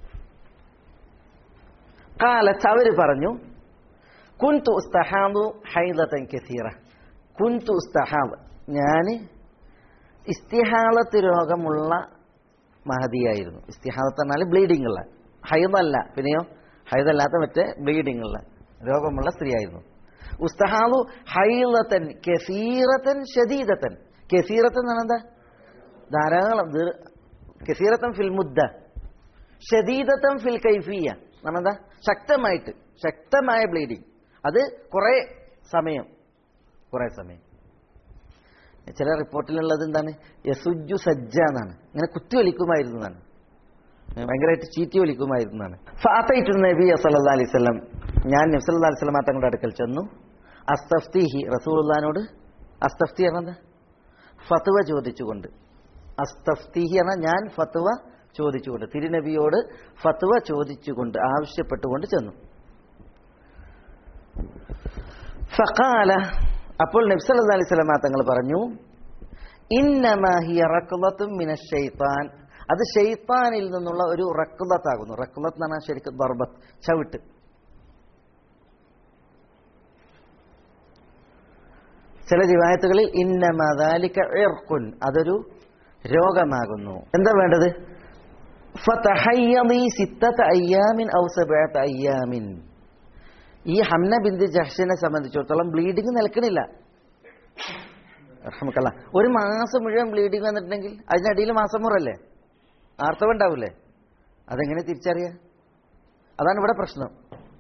قالت അവർ പറഞ്ഞു كنت استحاض حيضة كثيرة كنت استحاض ഞാൻ ഇസ്തിഹാലത്ത് രോഗമുള്ള മഹതിയായിരുന്നു ഇസ്തിഹാലത്ത് പറഞ്ഞാൽ ബ്ലീഡിംഗ് ഉള്ള ഹൈദല്ല പിന്നെയോ ഹൈദല്ലാത്ത മറ്റേ ബ്ലീഡിംഗ് ഉള്ള രോഗമുള്ള സ്ത്രീയായിരുന്നു ഉസ്തഹാദു ഹൈലത്തൻ കെസീറത്തൻ ഷദീദത്തൻ കെസീറത്തൻ എന്നാണ് എന്താ ധാരാളം ദീർ- കെസീറത്തൻ ഫിൽ മുദ്ദ ഷദീദത്തൻ ഫിൽ കൈഫിയ എന്താ ശക്തമായിട്ട് ശക്തമായ ബ്ലീഡിങ് അത് കുറെ സമയം കുറെ സമയം ചില റിപ്പോർട്ടിലുള്ളത് എന്താണ് യസുജു സജ്ജ എന്നാണ് ഇങ്ങനെ കുത്തിയൊലിക്കുമായിരുന്നു എന്നാണ് ഭയങ്കരമായിട്ട് ചീറ്റി വലിക്കുമായിരുന്നാണ് ഫാത്തൈറ്റു നബി സല്ലല്ലാഹു അലൈഹി വസല്ലം ഞാൻ നബി സല്ലല്ലാഹു അലൈഹി വസല്ലം തങ്ങളുടെ അടുക്കൽ ചെന്നു അസ്തഫ്തിഹി റസൂലുള്ളാഹിനോട് അസ്തഫ്തി പറഞ്ഞത് ഫത്വ ചോദിച്ചുകൊണ്ട് അസ്തഫ്തിഹി എന്ന ഞാൻ ഫത്വ ചോദിച്ചുകൊണ്ട് തിരുനബിയോട് ഫത്വ ചോദിച്ചുകൊണ്ട് ആവശ്യപ്പെട്ടുകൊണ്ട് ചെന്നു ഫഖാല അപ്പോൾ നബി സല്ലല്ലാഹു അലൈഹി വസല്ലം തങ്ങൾ പറഞ്ഞു ഇന്നമാ ഹിയ റക്ളത്തും മിനശ് ശൈത്താൻ അത് ഷെയ്ത്താനിൽ നിന്നുള്ള ഒരു റക്ലത്താകുന്നു റക്ലത്ത് എന്ന് പറഞ്ഞാൽ ശരിക്കും ദർബത്ത് ചവിട്ട് ചില റിവായത്തുകളിൽ ഇന്നമദാലിക ഇർഖുൻ അതൊരു രോഗമാകുന്നു എന്താ വേണ്ടത് ഫതഹയ്യദി സിത്തത അയ്യാമിൻ ഔ സബഅത അയ്യാമിൻ ഈ ഹംന ബിന്ദു ജഹ്ഷിനെ സംബന്ധിച്ചിടത്തോളം ബ്ലീഡിങ് നിൽക്കണില്ല റഹ്മക്കല്ല ഒരു മാസം മുഴുവൻ ബ്ലീഡിങ് വന്നിട്ടുണ്ടെങ്കിൽ അതിനടിയിൽ മാസം മുറല്ലേ ആർത്തവം ഉണ്ടാവില്ലേ അതെങ്ങനെ തിരിച്ചറിയാം അതാണ് ഇവിടെ പ്രശ്നം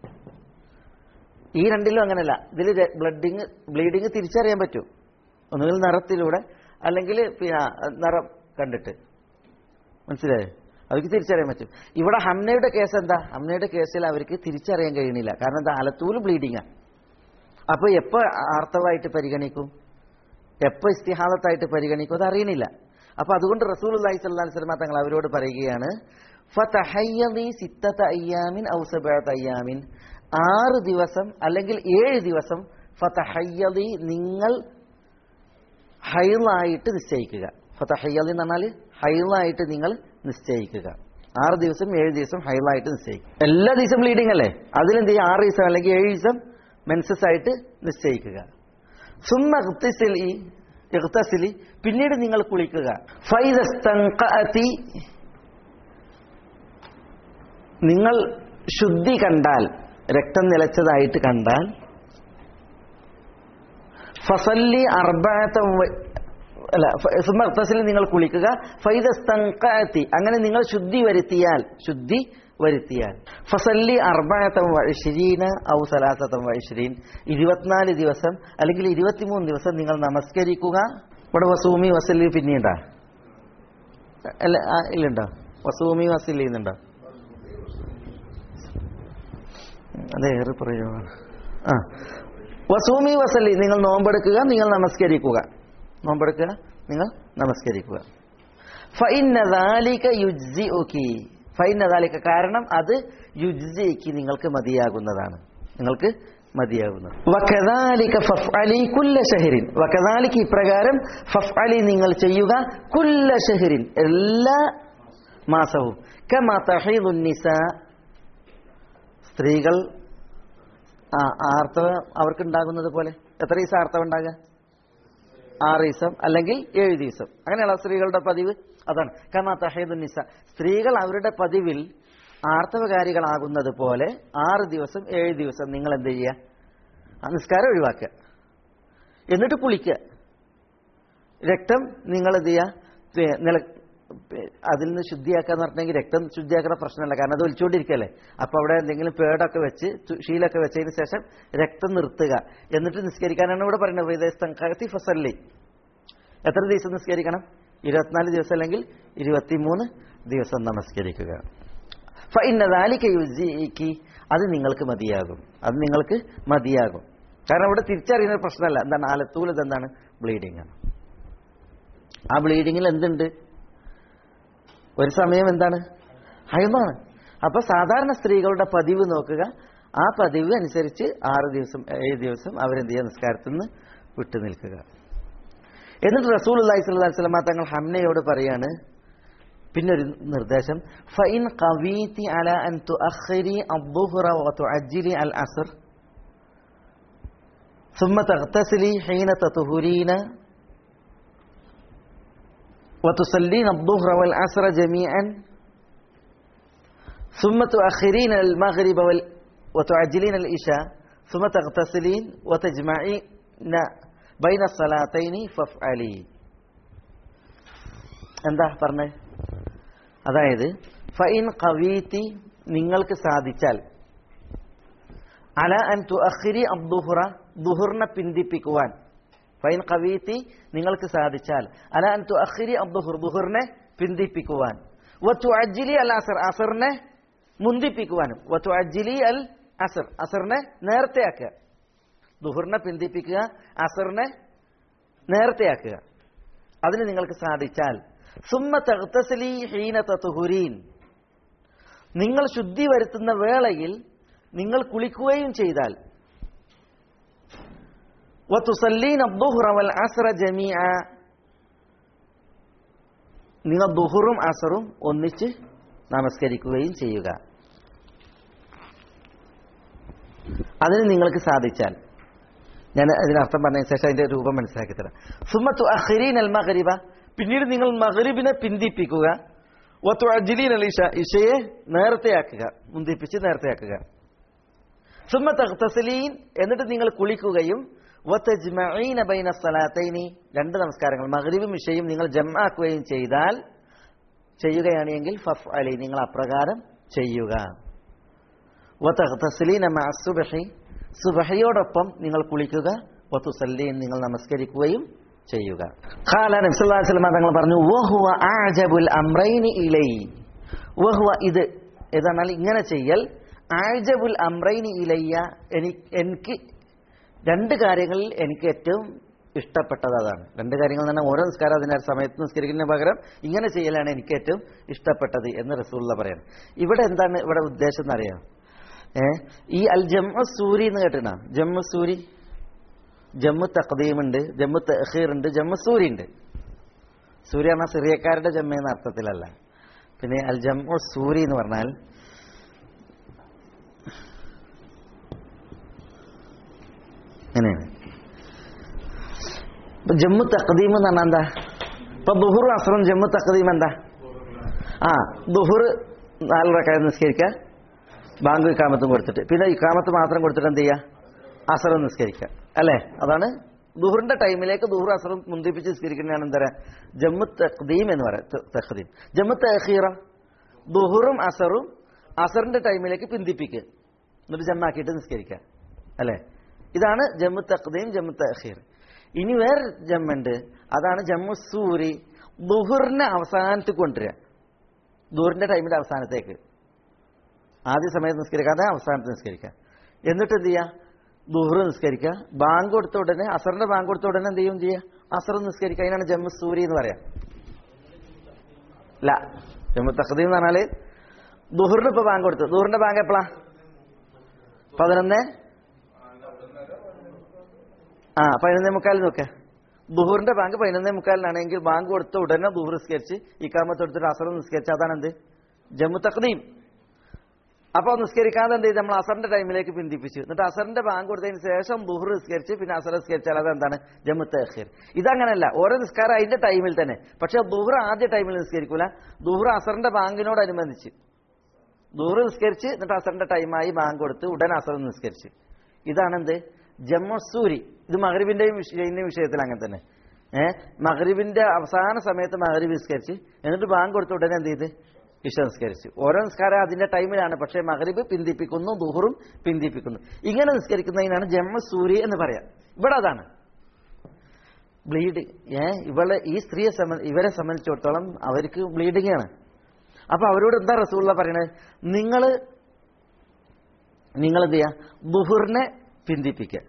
ഈ രണ്ടിലും അങ്ങനെയല്ല ഇതിൽ ബ്ലഡിങ് ബ്ലീഡിങ് തിരിച്ചറിയാൻ പറ്റും ഒന്നുകിൽ നിറത്തിലൂടെ അല്ലെങ്കിൽ പിന്നെ നിറം കണ്ടിട്ട് മനസ്സിലായോ അവർക്ക് തിരിച്ചറിയാൻ പറ്റും ഇവിടെ ഹംനയുടെ കേസ് എന്താ ഹംനയുടെ കേസിൽ അവർക്ക് തിരിച്ചറിയാൻ കഴിയണില്ല കാരണം എന്താ അലത്തൂല് ബ്ലീഡിങ്ങാ അപ്പൊ എപ്പോ ആർത്തവായിട്ട് പരിഗണിക്കും എപ്പോ ഇസ്തിഹാദത്തായിട്ട് പരിഗണിക്കും അത് അറിയണില്ല അപ്പൊ അതുകൊണ്ട് റസൂൽ അള്ളഹി സ്വല്ലാ സ്വലമ തങ്ങൾ അവരോട് പറയുകയാണ് ഫതഹയ്യദി സിത്തത അയ്യാമിൻ ഔ സബഅത അയ്യാമിൻ ആറ് ദിവസം അല്ലെങ്കിൽ ഏഴ് ദിവസം ഫതഹയ്യദി നിങ്ങൾ ഹൈളായിട്ട് നിശ്ചയിക്കുക ഫതഹയ്യദി എന്ന് പറഞ്ഞാൽ ഹൈളായിട്ട് നിങ്ങൾ നിശ്ചയിക്കുക ആറ് ദിവസം ഏഴ് ദിവസം ഹൈളായിട്ട് നിശ്ചയിക്കുക എല്ലാ ദിവസം ബ്ലീഡിംഗ് അല്ലേ അതിലെന്ത് ചെയ്യും ആറ് ദിവസം അല്ലെങ്കിൽ ഏഴ് ദിവസം മെൻസസ് ആയിട്ട് നിശ്ചയിക്കുക സുമ്മ ഇഖ്തിസിലി ഇഖ്തസിലി പിന്നീട് നിങ്ങൾ കുളിക്കുക ഫൈദസ്തൻഖഅതി നിങ്ങൾ ശുദ്ധി കണ്ടാൽ രക്തം നിലച്ചതായിട്ട് കണ്ടാൽ ഫസല്ലി അർബഅത അല്ല സുമ്മ ഇഖ്തസിലി നിങ്ങൾ കുളിക്കുക ഫൈദസ്തൻഖഅതി അങ്ങനെ നിങ്ങൾ ശുദ്ധി വരുത്തിയാൽ ശുദ്ധി വരുത്തിയാൽ ഫസല്ലി അർബായത്തം വഴിശ്രീന ഔ സലാസത്തം വഴിശ്രീൻ ഇരുപത്തിനാല് ദിവസം അല്ലെങ്കിൽ ഇരുപത്തിമൂന്ന് ദിവസം നിങ്ങൾ നമസ്കരിക്കുക ഇവിടെ വസൂമി വസല്ലി പിന്നീണ്ടാ അല്ല ആ, ഇല്ലുണ്ടോ വസൂമി വസല്ലി എന്നുണ്ടോ അതെ ഏറെ പ്രയോഗമാണ് ആ വസൂമി വസല്ലി നിങ്ങൾ നോമ്പെടുക്കുക നിങ്ങൾ നമസ്കരിക്കുക നോമ്പെടുക്കുക നിങ്ങൾ നമസ്കരിക്കുക ഫൈനദാലിക യുജ്സിഉകി ഫൈനദാലിക കാരണം അത് യുജ്സിക്ക് നിങ്ങൾക്ക് മതിയാകുന്നതാണ് നിങ്ങൾക്ക് മതിയാകുന്നത് വകദാലിക ഫഫ്അലി കുല്ല ഷഹരിൻ വകദാലിക ഇപ്രകാരം ഫഫ്അലി നിങ്ങൾ ചെയ്യുക കുല്ല ഷഹരിൻ എല്ലാ മാസവും കമാ തഹീദുൻ നിസാ സ്ത്രീകൾ ആ ആർത്തവം അവർക്കുണ്ടാകുന്നത് പോലെ എത്ര ദിവസം ആർത്തവം ഉണ്ടാകുക ആറ് ദിവസം അല്ലെങ്കിൽ ഏഴ് ദിവസം അങ്ങനെയുള്ള സ്ത്രീകളുടെ പതിവ് അതാണ് കമാ തഹീദുൻ നിസ സ്ത്രീകൾ അവരുടെ പതിവിൽ ആർത്തവകാരികളാകുന്നത് പോലെ ആറ് ദിവസം ഏഴ് ദിവസം നിങ്ങൾ എന്ത് ചെയ്യുക ആ നിസ്കാരം ഒഴിവാക്കുക എന്നിട്ട് കുളിക്കുക രക്തം നിങ്ങൾ എന്ത് ചെയ്യുക പി- നില പി- അതിൽ നിന്ന് ശുദ്ധിയാക്കുക എന്ന് പറഞ്ഞെങ്കിൽ രക്തം ശുദ്ധിയാക്കുന്ന പ്രശ്നമല്ല കാരണം അത് ഒലിച്ചുകൊണ്ടിരിക്കല്ലേ അപ്പൊ അവിടെ എന്തെങ്കിലും പേടൊക്കെ വെച്ച് തു- ഷീലൊക്കെ വെച്ചതിന് ശേഷം രക്തം നിർത്തുക എന്നിട്ട് നിസ്കരിക്കാനാണ് ഇവിടെ പറയുന്നത് വൈദേശം കത്തി ഫസല്ലി എത്ര ദിവസം നിസ്കരിക്കണം ഇരുപത്തിനാല് ദിവസം അല്ലെങ്കിൽ ഇരുപത്തിമൂന്ന് ദിവസം നമസ്കരിക്കുക ഫൈനദാലിക്ക യുജിക്ക് അത് നിങ്ങൾക്ക് മതിയാകും അത് നിങ്ങൾക്ക് മതിയാകും കാരണം ഇവിടെ തിരിച്ചറിയുന്ന ഒരു പ്രശ്നമല്ല എന്താണ് ആലത്തൂലത് എന്താണ് ബ്ലീഡിംഗ് ആണ് ആ ബ്ലീഡിങ്ങിൽ എന്തുണ്ട് ഒരു സമയം എന്താണ് ഹൈമാണ് അപ്പൊ സാധാരണ സ്ത്രീകളുടെ പതിവ് നോക്കുക ആ പതിവ് അനുസരിച്ച് ആറ് ദിവസം ഏഴ് ദിവസം അവരെന്ത് ചെയ്യുക നിസ്കാരത്തിൽ നിന്ന് വിട്ടു നിൽക്കുക എന്നിട്ട് റസൂൽ അള്ളഹി സ്വല്ലി സ്വലമ തങ്ങൾ ഹംനയോട് പറയാണ് പിന്നെ ഒരു നിർദ്ദേശം ഫൈൻ കവീതി അല അൻ തുഅഖിരി അദ്ദുഹ്റ വ തുഅജ്ജിലി അൽ അസ്ർ ثم تغتسلي حين تطهرين وتصلين الظهر والعصر جميعا ثم تؤخرين المغرب وال... وتعجلين العشاء ثم تغتسلين وتجمعين بين الصلاتين فافعلي എന്താ പറഞ്ഞേ അതായത് ഫൈൻ കവീത്തി നിങ്ങൾക്ക് സാധിച്ചാൽ അല അൻ തുഅഖിരി അബ്ദുഹുറ ദുഹുറിനെ പിന്തിപ്പിക്കുവാൻ ഫൈൻ കവീത്തി നിങ്ങൾക്ക് സാധിച്ചാൽ അല അൻ തുഅഖിരി അബ്ദുഹുർ ദുഹുറിനെ പിന്തിപ്പിക്കുവാൻ വത്തു അജ്ജിലി അൽ അസർ അസറിനെ മുന്തിപ്പിക്കുവാനും വത്തു അജ്ജിലി അൽ അസർ അസറിനെ നേരത്തെയാക്കുക ദുഹറിനെ പിന്തിപ്പിക്കുക അസറിനെ നേരത്തെയാക്കുക അതിന് നിങ്ങൾക്ക് സാധിച്ചാൽ സുമ്മ തഖ്തസലി ഹീന തതുഹുരീൻ നിങ്ങൾ ശുദ്ധി വരുത്തുന്ന വേളയിൽ നിങ്ങൾ കുളിക്കുകയും ചെയ്താൽ വതുസല്ലീന الظهر والعصر جميعا നിങ്ങൾ ദുഹറും അസറും ഒന്നിച്ച് നമസ്കരിക്കുകയും ചെയ്യുക അതിന് നിങ്ങൾക്ക് സാധിച്ചാൽ ഞാൻ അതിനർത്ഥം പറഞ്ഞ ശേഷം അതിന്റെ രൂപം മനസ്സിലാക്കി തരാം സുമത്തു അഹ്രീൻ അൽ മഹരിബ പിന്നീട് നിങ്ങൾ മഹരിബിനെ പിന്തിപ്പിക്കുക ഒത്തു അജ്ലീൻ അൽ ഇഷ ഇഷയെ നേരത്തെയാക്കുക മുന്തിപ്പിച്ച് നേരത്തെയാക്കുക സുമ തഖ്തസലീൻ എന്നിട്ട് നിങ്ങൾ കുളിക്കുകയും വതജ്മഈന ബൈന സലാത്തൈനി രണ്ട് നമസ്കാരങ്ങൾ മഗ്രിബും ഇഷയും നിങ്ങൾ ജംആക്കുകയും ചെയ്താൽ ചെയ്യുകയാണെങ്കിൽ ഫഫ് അലി നിങ്ങൾ അപ്രകാരം ചെയ്യുക വതഖ്തസലീന മഅ സുബ്ഹി സുബഹയോടൊപ്പം നിങ്ങൾ കുളിക്കുക വതുസല്ലീൻ നിങ്ങൾ നമസ്കരിക്കുകയും ചെയ്യുക ഖാല നബി സല്ലല്ലാഹു അലൈഹി വസല്ലം തങ്ങൾ പറഞ്ഞു വഹുവ അഅജബുൽ അംറൈനി ഇലൈ വഹുവ ഇത് ഏതാണെങ്കിൽ ഇങ്ങനെ ചെയ്യൽ ആഴ്ജബുൽ അംറൈനി ഇലയ്യ എനിക്ക് എനിക്ക് രണ്ട് കാര്യങ്ങളിൽ എനിക്ക് ഏറ്റവും ഇഷ്ടപ്പെട്ടത് അതാണ് രണ്ട് കാര്യങ്ങൾ എന്ന് പറഞ്ഞാൽ ഓരോ നിസ്കാരം അതിൻ്റെ സമയത്ത് നിസ്കരിക്കുന്നതിന് പകരം ഇങ്ങനെ ചെയ്യലാണ് എനിക്ക് ഏറ്റവും ഇഷ്ടപ്പെട്ടത് എന്ന് റസൂള്ള പറയണം ഇവിടെ എന്താണ് ഇവിടെ ഉദ്ദേശം എന്നറിയാം ഏ ഈ അൽ ജമ്മ സൂരി എന്ന് കേട്ടിണ ജമ്മ സൂരി ജമ്മു തഖദീം ഉണ്ട് ജമ്മു തഹീർ ഉണ്ട് ജമ്മു സൂരി ഉണ്ട് സൂര്യ പറഞ്ഞാൽ സിറിയക്കാരുടെ ജമ്മ എന്ന അർത്ഥത്തിലല്ല പിന്നെ അൽ ജമ്മു സൂരി എന്ന് പറഞ്ഞാൽ അങ്ങനെയാണ് ഇപ്പൊ ജമ്മു തഖദീം എന്ന് പറഞ്ഞാൽ എന്താ ഇപ്പൊ ദുഹുർ അസറും ജമ്മു തഖദീം എന്താ ആ ദുഹുർ നാല് റക്കായ നിസ്കരിക്കുക ബാങ്ക് ഇക്കാമത്തും കൊടുത്തിട്ട് പിന്നെ ഇക്കാമത്ത് മാത്രം കൊടുത്തിട്ട് എന്ത് ചെയ്യുക അസറും നിസ്കരിക്കുക അല്ലേ അതാണ് ദുഹറിന്റെ ടൈമിലേക്ക് ദുഹർ അസറും മുന്തിപ്പിച്ച് നിസ്കരിക്കുന്നതാണ് എന്താ പറയുക ജമ്മു തഖദീം എന്ന് പറയാം ത- തഖദീം ജമ്മു തഹീറ ദുഹറും അസറും അസറിന്റെ ടൈമിലേക്ക് പിന്തിപ്പിക്കുക എന്നിട്ട് ജമ്മാക്കിയിട്ട് നിസ്കരിക്കുക അല്ലേ ഇതാണ് ജമ്മു തഖദീം ജമ്മു തഹീർ ഇനി വേറെ ജമ്മുണ്ട് അതാണ് ജമ്മു സൂരി ദുഹറിനെ അവസാനത്ത് കൊണ്ടുവരിക ദൂറിന്റെ ടൈമിന്റെ അവസാനത്തേക്ക് ആദ്യ സമയത്ത് നിസ്കരിക്കാതെ അവസാനത്ത് നിസ്കരിക്കുക എന്നിട്ട് എന്ത് ചെയ്യുക ദുഹർ നിസ്കരിക്കുക ബാങ്ക് കൊടുത്ത ഉടനെ അസറിന്റെ ബാങ്ക് കൊടുത്ത ഉടനെ എന്ത് ചെയ്യും ചെയ്യുക അസർ നിസ്കരിക്കുക അതിനാണ് ജമ്മു സൂരി എന്ന് പറയാം അല്ല ജമ്മു തഖദീം എന്ന് പറഞ്ഞാല് ദുഹറിന് ഇപ്പൊ ബാങ്ക് കൊടുത്തു ദുഹറിന്റെ ബാങ്ക് എപ്പോഴാ പതിനൊന്ന് ആ പതിനൊന്നേ മുക്കാലിന് നോക്ക ദുഹൂറിന്റെ ബാങ്ക് പതിനൊന്നേ മുക്കാലിനാണെങ്കിൽ ബാങ്ക് കൊടുത്ത ഉടനെ ദുഹൂർ നിസ്കരിച്ച് ഇക്കാമത്ത് എടുത്തിട്ട് അസറും നിസ്കരിച്ച് അതാണ് എന്ത് ജമ്മു തഖദീം അപ്പോൾ നിസ്കരിക്കാതെ എന്ത് ചെയ്ത് നമ്മൾ അസറിന്റെ ടൈമിലേക്ക് പിന്തിപ്പിച്ചു എന്നിട്ട് അസറിന്റെ ബാങ്ക് കൊടുത്തതിന് ശേഷം ദുഹർ നിസ്കരിച്ച് പിന്നെ അസർ നിസ്കരിച്ചാൽ അത് എന്താണ് ജമ്മു തഹീർ ഇതങ്ങനല്ല ഓരോ നിസ്കാരം അതിന്റെ ടൈമിൽ തന്നെ പക്ഷെ ദുഹർ ആദ്യ ടൈമിൽ നിസ്കരിക്കൂല ദുഹർ അസറിന്റെ ബാങ്കിനോടനുബന്ധിച്ച് ദുഹർ നിസ്കരിച്ച് എന്നിട്ട് അസറിന്റെ ടൈമായി ബാങ്ക് കൊടുത്ത് ഉടൻ അസർ നിസ്കരിച്ച് ഇതാണെന്ത് ജമ്മസൂരി ഇത് മഹരിബിന്റെയും വിഷയന്റെയും വിഷയത്തിൽ അങ്ങനെ തന്നെ ഏഹ് മഹരിബിന്റെ അവസാന സമയത്ത് മഹരിബ് നിസ്കരിച്ച് എന്നിട്ട് ബാങ്ക് കൊടുത്ത ഉടനെ എന്ത് ചെയ്ത് ഇഷ നിസ്കരിച്ചു ഓരോ നിസ്കാരം അതിന്റെ ടൈമിലാണ് പക്ഷേ മഹരിബ് പിന്തിപ്പിക്കുന്നു ദുഹറും പിന്തിപ്പിക്കുന്നു ഇങ്ങനെ നിസ്കരിക്കുന്നതിനാണ് ജമ്മസൂരി എന്ന് പറയാം ഇവിടെ അതാണ് ബ്ലീഡ് ഏ ഇവളെ ഈ സ്ത്രീയെ സംബന്ധ ഇവരെ സംബന്ധിച്ചിടത്തോളം അവർക്ക് ബ്ലീഡിംഗ് ആണ് അപ്പൊ അവരോട് എന്താ റസൂള്ള പറയണത് നിങ്ങൾ നിങ്ങൾ എന്ത് ചെയ്യുക ദുഹറിനെ പിന്തിപ്പിക്കുക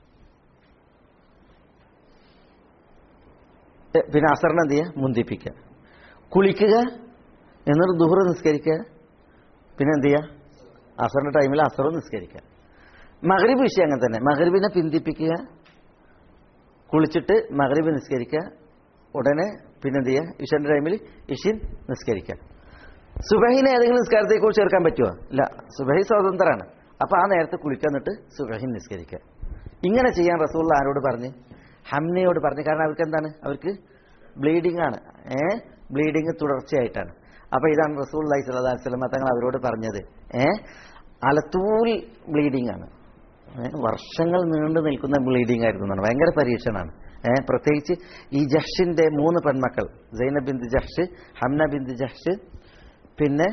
എ, പിന്നെ അസറിനെ എന്ത് ചെയ്യുക മുന്തിപ്പിക്കുക കുളിക്കുക എന്നിട്ട് ദുഹർ നിസ്കരിക്കുക പിന്നെ എന്ത് ചെയ്യുക അസറിന്റെ ടൈമിൽ അസറും നിസ്കരിക്കുക മഹരിബ് വിഷയം അങ്ങനെ തന്നെ മഹരിബിനെ പിന്തിപ്പിക്കുക കുളിച്ചിട്ട് മഹരിബ് നിസ്കരിക്കുക ഉടനെ പിന്നെ എന്ത് ചെയ്യുക ഇഷന്റെ ടൈമിൽ ഇഷിൻ നിസ്കരിക്കുക സുബഹിനെ ഏതെങ്കിലും നിസ്കാരത്തേക്ക് ചേർക്കാൻ പറ്റുമോ ഇല്ല സുബഹി സ്വതന്ത്രമാണ് അപ്പൊ ആ നേരത്തെ കുളിക്കാൻ എന്നിട്ട് സുബഹിൻ നിസ്കരിക്കുക ഇങ്ങനെ ചെയ്യാൻ റസൂള്ള ആരോട് പറഞ്ഞ് ഹംനയോട് പറഞ്ഞു കാരണം അവർക്ക് എന്താണ് അവർക്ക് ബ്ലീഡിംഗ് ആണ് ഏ ബ്ലീഡിംഗ് തുടർച്ചയായിട്ടാണ് അപ്പൊ ഇതാണ് റസൂൽ അലൈഹി സ്വലാ വസ്ലമ തങ്ങൾ അവരോട് പറഞ്ഞത് ഏ അലത്തൂൽ ബ്ലീഡിംഗ് ആണ് ഏ, വർഷങ്ങൾ നീണ്ടു നിൽക്കുന്ന ബ്ലീഡിംഗ് ആയിരുന്നു എന്നാണ് ഭയങ്കര പരീക്ഷണമാണ് ഏഹ് പ്രത്യേകിച്ച് ഈ ജഹ്ഷിന്റെ മൂന്ന് പെൺമക്കൾ സൈന ബിന്ദ് ജഹ്ഷ് ഹംന ബിന്ദ് ജഹ്ഷ് പിന്നെ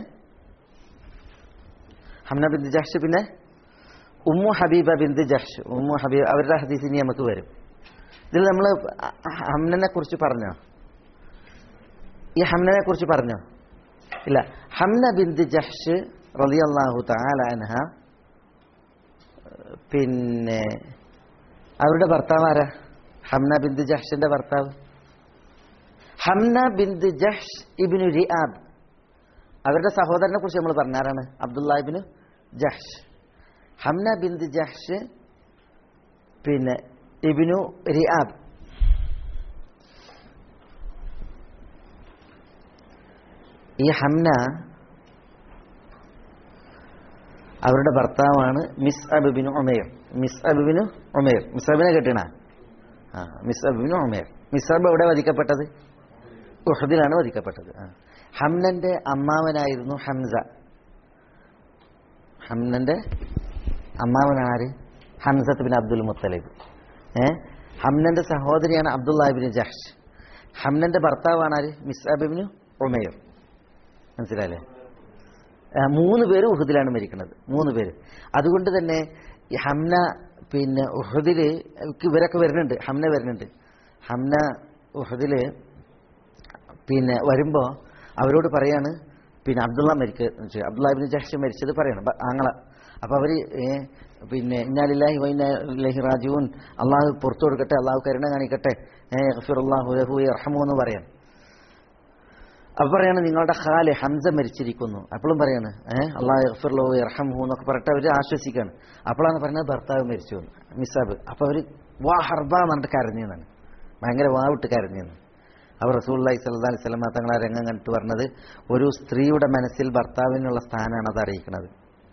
ഹംന ബിന്ദ് ജഹ്ഷ് പിന്നെ ഉമ്മു ഹബീബ ബിന്ദ് ജഹ്ഷ് ഉമ്മു ഹബീബ അവരുടെ ഹദീസ് ഇനി നമുക്ക് വരും ഇതിൽ നമ്മൾ ഹംനനെ കുറിച്ച് പറഞ്ഞോ ഈ ഹംനനെ കുറിച്ച് പറഞ്ഞോ ഇല്ല ഹംന ബിന്ദ് ജഹ്ഷ് റളിയല്ലാഹു തആല അൻഹ പിന്നെ അവരുടെ ഭർത്താവ് ആരാ ഹംന ബിന്ദ് ജഹ്ഷിന്റെ ഭർത്താവ് ഹംന ബിന്ദ് ജഹ്ഷ് ഇബ്നു റിആബ് അവരുടെ സഹോദരനെ കുറിച്ച് നമ്മൾ പറഞ്ഞാരാണ് അബ്ദുല്ലാഹിബിന് ജഹ്ഷ് ഹംന ബിന്ദ് ജഹ്ഷ് പിന്നെ ഇബിനു റിആബ് ഈ ഹംന അവരുടെ ഭർത്താവാണ് മിസ് അബിബിന് ഉമേർ മിസ് അബിബിന് ഉമേർ മിസ് അബിനെ കെട്ടണ ആ മിസ് അബിബിന് ഉമേർ മിസ് അബ് എവിടെ വധിക്കപ്പെട്ടത് ഉഹദിലാണ് വധിക്കപ്പെട്ടത് ആ ഹംനന്റെ അമ്മാവനായിരുന്നു ഹംസ ഹംനന്റെ അമ്മാവനാര് ഹംസത്ത് ബിൻ അബ്ദുൽ മുത്തലിബ് ഏ ഹംനന്റെ സഹോദരിയാണ് അബ്ദുല്ലാഹിബിൻ ജഹ്ഷ് ഹംനന്റെ ഭർത്താവാണ് ആര് മിസ്അബിന് ഉമേർ മനസ്സിലായില്ലേ ആ, മൂന്ന് പേര് ഉഹുദിലാണ് മരിക്കുന്നത് മൂന്ന് പേര് അതുകൊണ്ട് തന്നെ ഈ ഹംന പിന്നെ ഉഹുദില് ഇവരൊക്കെ വരുന്നുണ്ട് ഹംന വരുന്നുണ്ട് ഹംന ഉഹുദില് പിന്നെ വരുമ്പോ അവരോട് പറയാണ് പിന്നെ അബ്ദുള്ള മരിക്ക അബ്ദുല്ലാഹിബിൻ ജഹ്ഷ് മരിച്ചത് പറയണം ബ- ആങ്ങള അപ്പൊ അവര് ഏ, പിന്നെ ഇന്നാലില്ലാഹി വൈനാഹി റാജുവിൻ അള്ളാഹു പുറത്തു കൊടുക്കട്ടെ അള്ളാഹു കരുണ കാണിക്കട്ടെ അള്ളാഹു ലഹു റഹമു എന്ന് പറയാം അപ്പൊ പറയാണ് നിങ്ങളുടെ ഖാല് ഹംസ മരിച്ചിരിക്കുന്നു അപ്പോഴും പറയാണ് ഏഹ് അള്ളാഹു ഗഫിർലോ ഇർഹംഹു എന്നൊക്കെ പറഞ്ഞിട്ട് അവര് ആശ്വസിക്കാണ് അപ്പോഴാണ് പറയുന്നത് ഭർത്താവ് മരിച്ചു എന്ന് മിസാബ് അപ്പൊ അവര് വാ ഹർബ എന്ന് പറഞ്ഞിട്ട് കരഞ്ഞെന്നാണ് ഭയങ്കര വാവിട്ട് കരഞ്ഞെന്ന് അവർ റസൂള്ളി സല്ലാ അലൈഹി സ്വലമ തങ്ങളെ രംഗം കണ്ടിട്ട് പറഞ്ഞത് ഒരു സ്ത്രീയുടെ മനസ്സിൽ ഭർത്താവിനുള്ള സ്ഥാനമാണ് അത് അറിയിക്കുന്നത്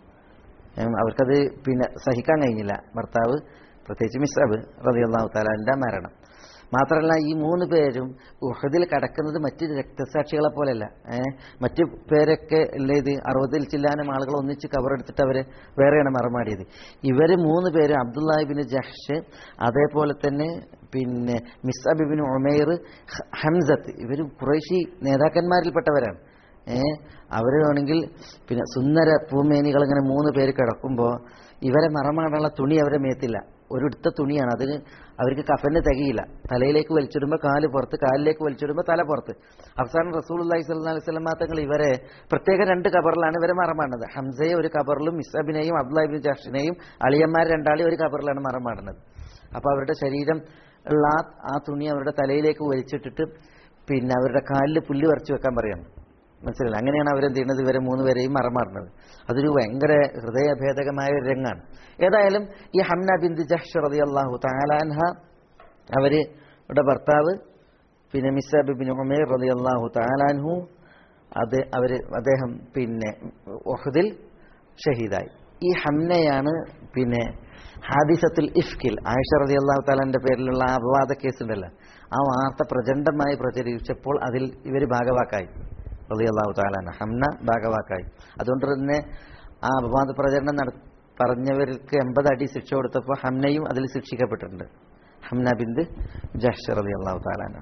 ഏം, അവർക്കത് പിന്നെ സഹിക്കാൻ കഴിഞ്ഞില്ല ഭർത്താവ് പ്രത്യേകിച്ച് മിസ്അബ് റളിയല്ലാഹു താലാന്റെ മരണം മാത്രമല്ല ഈ മൂന്ന് പേരും ഉഹദിൽ കടക്കുന്നത് മറ്റ് രക്തസാക്ഷികളെ പോലെയല്ല ഏഹ് മറ്റു പേരൊക്കെ അല്ലേ ഇത് അറുപതിൽ ചില്ലാനും ആളുകൾ ഒന്നിച്ച് കവറെടുത്തിട്ട് അവര് വേറെയാണ് മറമാടിയത് ഇവര് മൂന്ന് പേരും അബ്ദുല്ലാഹിബിന് ജഹ്ഷ് അതേപോലെ തന്നെ പിന്നെ മിസ്അബിബിൻ ഉമൈർ ഹ- ഹംസത്ത് ഇവർ കുറേശി നേതാക്കന്മാരിൽപ്പെട്ടവരാണ് ഏഹ് അവര് വേണമെങ്കിൽ പിന്നെ സുന്ദര പൂമേനികൾ ഇങ്ങനെ മൂന്ന് പേര് കിടക്കുമ്പോൾ ഇവരെ മറമാടാനുള്ള തുണി അവരെ മേത്തില്ല ഒരിടുത്ത തുണിയാണ് അതിന് അവർക്ക് കഫന് തികയില്ല തലയിലേക്ക് വലിച്ചിടുമ്പോൾ കാല് പുറത്ത് കാലിലേക്ക് വലിച്ചിടുമ്പോൾ തല പുറത്ത് അവസാനം റസൂൽ അള്ളഹി സ്വല്ലാ അലൈഹി സ്വലം തങ്ങൾ ഇവരെ പ്രത്യേക രണ്ട് കബറിലാണ് ഇവരെ മറമാടുന്നത് ഹംസയെ ഒരു കബറിലും മിസ്അബിനെയും അബ്ദുല്ലാഹിബിൻ ജാഷിനെയും അളിയന്മാർ രണ്ടാളെയും ഒരു കബറിലാണ് മറമാടുന്നത് അപ്പൊ അവരുടെ ശരീരം ഉള്ള ആ- ആ തുണി അവരുടെ തലയിലേക്ക് വലിച്ചിട്ടിട്ട് പിന്നെ അവരുടെ കാലിൽ പുല്ല് വരച്ചു വെക്കാൻ പറയണം മനസ്സിലായില്ല അങ്ങനെയാണ് അവരെന്ത് ചെയ്യുന്നത് ഇവരെ മൂന്ന് പേരെയും മറമാടുന്നത് അതൊരു ഭയങ്കര ഹൃദയഭേദകമായ ഒരു രംഗാണ് ഏതായാലും ഈ ഹംന ബിന്ദു ജഹ്ഷ് റതി അള്ളാഹു താലാൻഹ അവര് ഇവിടെ ഭർത്താവ് പിന്നെ മിസ്സാബ് ബിൻ ഉമേർ റതി അള്ളാഹു താലാൻഹു അത് അവര് അദ്ദേഹം പിന്നെ ഒഹദിൽ ഷഹീദായി ഈ ഹംനയാണ് പിന്നെ ഹാദിസത്തുൽ ഇഫ്കിൽ ആയിഷ റതി അള്ളാഹു താലാന്റെ പേരിലുള്ള ആ അപവാദ കേസുണ്ടല്ലോ ആ വാർത്ത പ്രചണ്ഡമായി പ്രചരിച്ചപ്പോൾ അതിൽ ഇവർ ഭാഗവാക്കായി റതി അള്ളാഹു താലാന ഹംന ഭാഗവാക്കായി അതുകൊണ്ട് തന്നെ ആ അപവാദ പ്രചരണം നട പറഞ്ഞവർക്ക് എൺപത് അടി ശിക്ഷ കൊടുത്തപ്പോൾ ഹംനയും അതിൽ ശിക്ഷിക്കപ്പെട്ടിട്ടുണ്ട് ഹംന ബിന്ദ് ജഹ്ഷ റതി അള്ളാഹു താലാന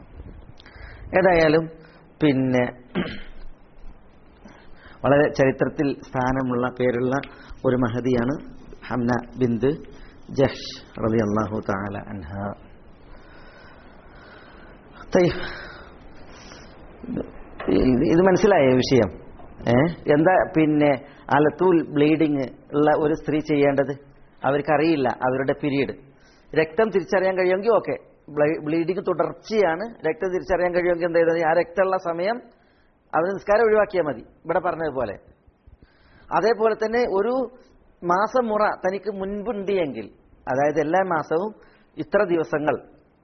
ഏതായാലും പിന്നെ വളരെ ചരിത്രത്തിൽ സ്ഥാനമുള്ള പേരുള്ള ഒരു മഹതിയാണ് ഹംന ബിന്ദ് ജഹ്ഷ് റതി അള്ളാഹു താല അൻഹ തയ്യ്. ഇത് ഇത് മനസ്സിലായ വിഷയം ഏ എന്താ പിന്നെ അലത്തൂൽ ബ്ലീഡിങ് ഉള്ള ഒരു സ്ത്രീ ചെയ്യേണ്ടത് അവർക്കറിയില്ല അവരുടെ പീരീഡ് രക്തം തിരിച്ചറിയാൻ കഴിയുമെങ്കിൽ ഓക്കെ ബ്ലീഡിങ് തുടർച്ചയാണ് രക്തം തിരിച്ചറിയാൻ കഴിയുമെങ്കിൽ എന്താ ചെയ്തത് ആ രക്തമുള്ള സമയം അവർ നിസ്കാരം ഒഴിവാക്കിയാൽ മതി ഇവിടെ പറഞ്ഞതുപോലെ അതേപോലെ തന്നെ ഒരു മാസം മുറ തനിക്ക് മുൻപുണ്ട് എങ്കിൽ അതായത് എല്ലാ മാസവും ഇത്ര ദിവസങ്ങൾ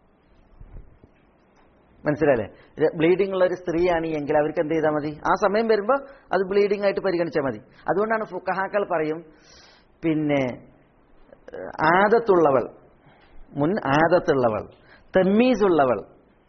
മനസ്സിലല്ലേ ബ്ലീഡിംഗ് ഉള്ള ഒരു സ്ത്രീയാണ് എങ്കിൽ അവർക്ക് എന്ത് ചെയ്താൽ മതി ആ സമയം വരുമ്പോൾ അത് ബ്ലീഡിംഗ് ആയിട്ട് പരിഗണിച്ചാൽ മതി അതുകൊണ്ടാണ് ഫുക്കഹാക്കൾ പറയും പിന്നെ ഏഹ്, ആദത്തുള്ളവൾ മുൻ ആദത്തുള്ളവൾ തെമ്മീസ് ഉള്ളവൾ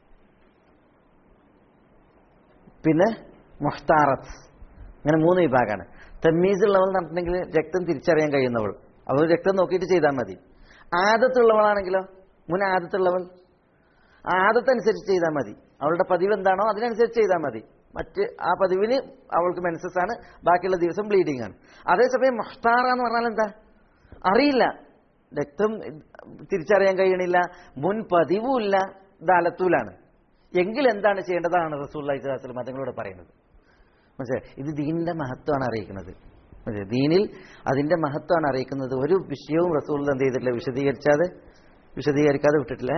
പിന്നെ മുഹ്താറത്ത് ഇങ്ങനെ മൂന്ന് വിഭാഗമാണ് തെമ്മീസ് ഉള്ളവൾ എന്ന് പറഞ്ഞിട്ടുണ്ടെങ്കിൽ രക്തം തിരിച്ചറിയാൻ കഴിയുന്നവൾ അവൾ രക്തം നോക്കിയിട്ട് ചെയ്താൽ മതി ആദത്തുള്ളവളാണെങ്കിലോ മുൻ ആദത്തുള്ളവൾ ആ ആദത്തനുസരിച്ച് ചെയ്താൽ മതി അവളുടെ പതിവ് എന്താണോ അതിനനുസരിച്ച് ചെയ്താൽ മതി മറ്റ് ആ പതിവിന് അവൾക്ക് മെൻസസ് ആണ് ബാക്കിയുള്ള ദിവസം ബ്ലീഡിംഗ് ആണ് അതേസമയം മുഹ്താറ എന്ന് പറഞ്ഞാൽ എന്താ അറിയില്ല രക്തം തിരിച്ചറിയാൻ കഴിയണില്ല മുൻ പതിവുമില്ല ദാലത്തൂലാണ് എങ്കിൽ എന്താണ് ചെയ്യേണ്ടതാണ് റസൂൽ മതങ്ങളോട് പറയുന്നത് മനസ്സിലായി ഇത് ദീനിന്റെ മഹത്വമാണ് അറിയിക്കുന്നത് മനസ്സിലായി? ദീനിൽ അതിന്റെ മഹത്വമാണ് അറിയിക്കുന്നത് ഒരു വിഷയവും റസൂൽ എന്ത് ചെയ്തിട്ടില്ല വിശദീകരിച്ചാതെ വിശദീകരിക്കാതെ വിട്ടിട്ടില്ലേ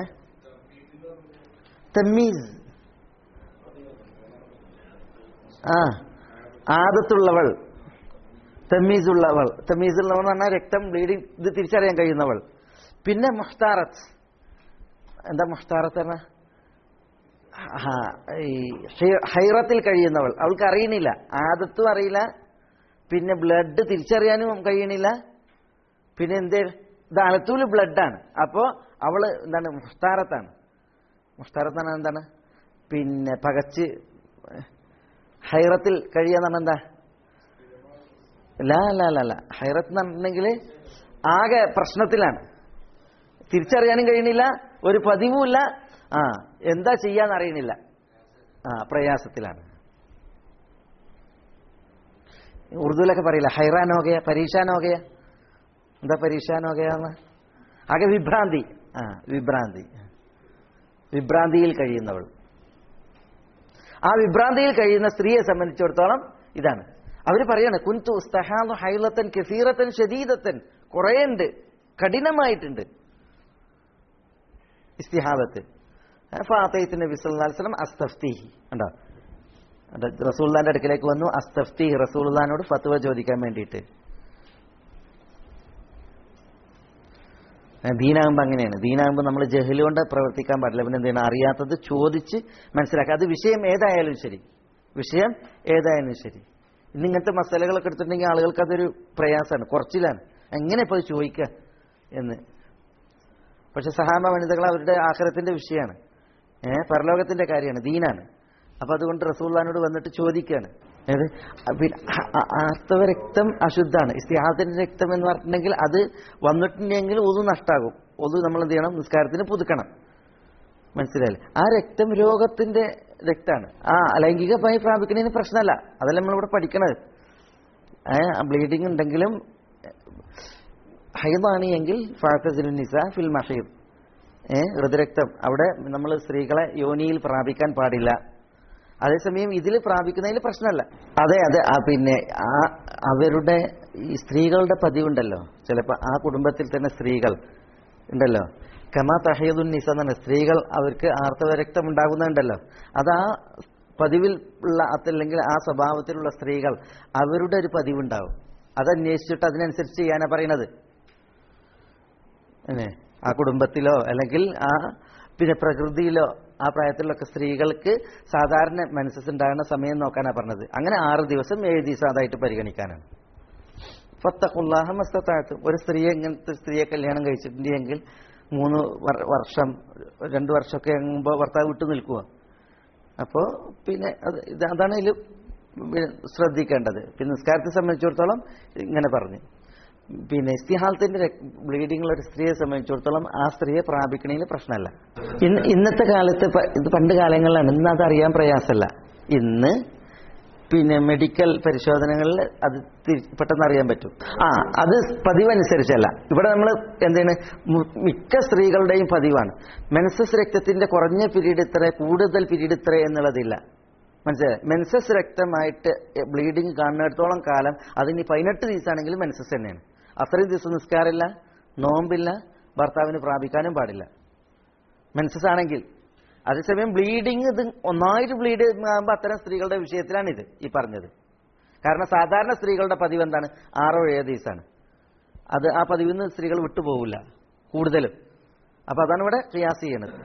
തമ്മീസ് ആ ആദത്തുള്ളവൾ തമ്മീസുള്ളവൾ തമ്മീസുള്ളവൾ എന്ന് പറഞ്ഞാൽ രക്തം ബ്ലീഡിങ് ഇത് തിരിച്ചറിയാൻ കഴിയുന്നവൾ പിന്നെ മുഹ്താറത്ത് എന്താ മുഹ്താറത്ത് പറഞ്ഞ ഈ ഹൈ- ഹൈറത്തിൽ കഴിയുന്നവൾ അവൾക്ക് അറിയണില്ല ആദത്തും അറിയില്ല പിന്നെ ബ്ലഡ് തിരിച്ചറിയാനും കഴിയണില്ല പിന്നെ എന്തേ ഇത് അലത്തൂല് ബ്ലഡാണ് അപ്പോ അവള് എന്താണ് മുഹ്താറത്താണ് മുഹ്താറത്താണ് എന്താണ് പിന്നെ പകച്ച് ഹൈറത്തിൽ കഴിയാന്ന് പറഞ്ഞാൽ എന്താ ലാ ലാ ലാ ലാ ഹൈറത്ത് എന്ന് പറഞ്ഞിട്ടുണ്ടെങ്കിൽ ആകെ പ്രശ്നത്തിലാണ് തിരിച്ചറിയാനും കഴിയണില്ല ഒരു പതിവുമില്ല ആ എന്താ ചെയ്യാന്ന് അറിയണില്ല ആ പ്രയാസത്തിലാണ് ഉറുദുവിലൊക്കെ പറയില്ല ഹൈറാനോകയ പരീക്ഷാനോകയ എന്താ പരീക്ഷാനോകയാന്ന് ആകെ വിഭ്രാന്തി ആ വിഭ്രാന്തി വിഭ്രാന്തിയിൽ കഴിയുന്നവൾ ആ വിഭ്രാന്തിയിൽ കഴിയുന്ന സ്ത്രീയെ സംബന്ധിച്ചിടത്തോളം ഇതാണ് അവർ പറയാണ് കുന്തു ഉസ്തഹാദു ഹൈലത്തൻ കസീറത്തൻ ഷദീദത്തൻ കുറേ ഉണ്ട് കഠിനമായിട്ടുണ്ട് ഇസ്തിഹാദത്ത് ഫാത്തയത്ത് നബി സല്ലല്ലാഹു അലൈഹി വസല്ലം അസ്തഫ്തീഹി ഉണ്ടോ റസൂൽദാന്റെ അടുക്കലേക്ക് വന്നു അസ്തഫ്തീഹി റസൂൽദാനോട് ഫത്വ ചോദിക്കാൻ വേണ്ടിയിട്ട് ദീനാകുമ്പോൾ അങ്ങനെയാണ് ദീനാകുമ്പോൾ നമ്മൾ ജഹല് കൊണ്ട് പ്രവർത്തിക്കാൻ പാടില്ല പിന്നെ എന്താണ് അറിയാത്തത് ചോദിച്ച് മനസ്സിലാക്കുക അത് വിഷയം ഏതായാലും ശരി വിഷയം ഏതായാലും ശരി ഇന്ന് ഇങ്ങനത്തെ മസാലകളൊക്കെ എടുത്തിട്ടുണ്ടെങ്കിൽ ആളുകൾക്ക് അതൊരു പ്രയാസമാണ് കുറച്ചിലാണ് എങ്ങനെ ഇപ്പോൾ അത് ചോദിക്കുക എന്ന് പക്ഷെ സഹാബ വനിതകൾ അവരുടെ ആഹാരത്തിന്റെ വിഷയമാണ് ഏഹ് പരലോകത്തിന്റെ കാര്യമാണ് ദീനാണ് അപ്പൊ അതുകൊണ്ട് റസൂള്ളാനോട് വന്നിട്ട് ചോദിക്കുകയാണ് ഏത് പിന്നെ ആ- ആ- ആർത്തവ രക്തം അശുദ്ധാണ് ഇസ്തിഹാദത്തിന്റെ രക്തം എന്ന് പറഞ്ഞിട്ടുണ്ടെങ്കിൽ അത് വന്നിട്ടുണ്ടെങ്കിൽ ഒതു നഷ്ടാകും ഒതു നമ്മൾ എന്ത് ചെയ്യണം നിസ്കാരത്തിന് പുതുക്കണം മനസ്സിലായില്ലേ ആ രക്തം രോഗത്തിന്റെ രക്തമാണ് ആ ലൈംഗികമായി പ്രാപിക്കുന്നതിന് പ്രശ്നമല്ല അതല്ല നമ്മളിവിടെ പഠിക്കണത് ഏഹ് ബ്ലീഡിങ് ഉണ്ടെങ്കിലും ഹൈദാണ് എങ്കിൽ ഫാത്തസിലുൻ നിസ ഫിൽ മഹീദ് ഏഹ് ഋതുരക്തം അവിടെ നമ്മൾ സ്ത്രീകളെ യോനിയിൽ പ്രാപിക്കാൻ പാടില്ല അതേസമയം ഇതിൽ പ്രാപിക്കുന്നതിൽ പ്രശ്നമല്ല അതെ അതെ ആ പിന്നെ ആ അവരുടെ ഈ സ്ത്രീകളുടെ പതിവുണ്ടല്ലോ ചിലപ്പോൾ ആ കുടുംബത്തിൽ തന്നെ സ്ത്രീകൾ ഉണ്ടല്ലോ കമാ തഹീദുൻ നിസ എന്നാണ് സ്ത്രീകൾ അവർക്ക് ആർത്തവ രക്തം ഉണ്ടാകുന്നുണ്ടല്ലോ അത് ആ പതിവിൽ ഉള്ള അതല്ലെങ്കിൽ ആ സ്വഭാവത്തിലുള്ള സ്ത്രീകൾ അവരുടെ ഒരു പതിവുണ്ടാവും അതന്വേഷിച്ചിട്ട് അതിനനുസരിച്ച് ചെയ്യാനാ പറയണത് അല്ലേ ആ കുടുംബത്തിലോ അല്ലെങ്കിൽ ആ പിന്നെ പ്രകൃതിയിലോ ആ പ്രായത്തിലൊക്കെ സ്ത്രീകൾക്ക് സാധാരണ മനസ്സസ് ഉണ്ടാകുന്ന സമയം നോക്കാനാ പറഞ്ഞത് അങ്ങനെ ആറ് ദിവസം ഏഴ് ദിവസം അതായിട്ട് പരിഗണിക്കാനാണ് ഫത്തഖുല്ലാഹ മസ്തത്താഴത്തും ഒരു സ്ത്രീയെ ഇങ്ങനത്തെ സ്ത്രീയെ കല്യാണം കഴിച്ചിട്ടുണ്ടെങ്കിൽ മൂന്ന് വർ- വർഷം രണ്ട് വർഷമൊക്കെ ആകുമ്പോൾ ഭർത്താവ് വിട്ടു നിൽക്കുക അപ്പോൾ പിന്നെ അത് ഇത് അതാണ് ഇതിൽ ശ്രദ്ധിക്കേണ്ടത് പിന്നെ നിസ്കാരത്തെ സംബന്ധിച്ചിടത്തോളം ഇങ്ങനെ പറഞ്ഞു പിന്നെ ഇസ്തിഹാലത്തിന്റെ ബ്ലീഡിംഗ് ഉള്ള ഒരു സ്ത്രീയെ സംബന്ധിച്ചിടത്തോളം ആ സ്ത്രീയെ പ്രാപിക്കണതിൽ പ്രശ്നമല്ല ഇന്ന് ഇന്നത്തെ കാലത്ത് പ- ഇത് പണ്ട് കാലങ്ങളിലാണ് ഇന്ന് അത് അറിയാൻ പ്രയാസമല്ല ഇന്ന് പിന്നെ മെഡിക്കൽ പരിശോധനകളിൽ അത് തി- പെട്ടെന്ന് അറിയാൻ പറ്റും ആ അത് പതിവനുസരിച്ചല്ല ഇവിടെ നമ്മൾ എന്താണ് മു- മിക്ക സ്ത്രീകളുടെയും പതിവാണ് മെൻസസ് രക്തത്തിന്റെ കുറഞ്ഞ പീരീഡ് ഇത്ര കൂടുതൽ പീരീഡ് ഇത്ര എന്നുള്ളതില്ല മനസ്സിലായി മെൻസസ് രക്തമായിട്ട് ബ്ലീഡിങ് കാണുന്നിടത്തോളം കാലം അതിന് പതിനെട്ട് ദിവസമാണെങ്കിലും മെൻസസ് തന്നെയാണ് അത്രയും ദിവസം നിസ്കാരമില്ല നോമ്പില്ല ഭർത്താവിന് പ്രാപിക്കാനും പാടില്ല മെൻസസ് ആണെങ്കിൽ അതേസമയം ബ്ലീഡിങ് ഇത് ഒന്നായിട്ട് ബ്ലീഡ് ആകുമ്പോൾ അത്തരം സ്ത്രീകളുടെ വിഷയത്തിലാണിത് ഈ പറഞ്ഞത് കാരണം സാധാരണ സ്ത്രീകളുടെ പതിവ് എന്താണ് ആറോ ഏഴോ ദിവസമാണ് അത് ആ പതിവിൽ നിന്ന് സ്ത്രീകൾ വിട്ടുപോകില്ല കൂടുതലും അപ്പൊ അതാണ് ഇവിടെ ക്രിയാസ് ചെയ്യണത്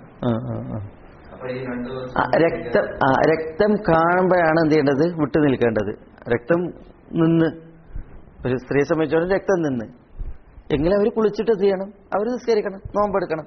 ആ, രക്തം ആ രക്തം കാണുമ്പോഴാണ് എന്ത് ചെയ്യേണ്ടത് വിട്ടു നിൽക്കേണ്ടത് രക്തം നിന്ന് ഒരു സ്ത്രീയെ സംബന്ധിച്ചോളം രക്തം നിന്ന് എങ്കിലും അവർ കുളിച്ചിട്ട് എന്ത് ചെയ്യണം അവർ നിസ്കരിക്കണം നോമ്പെടുക്കണം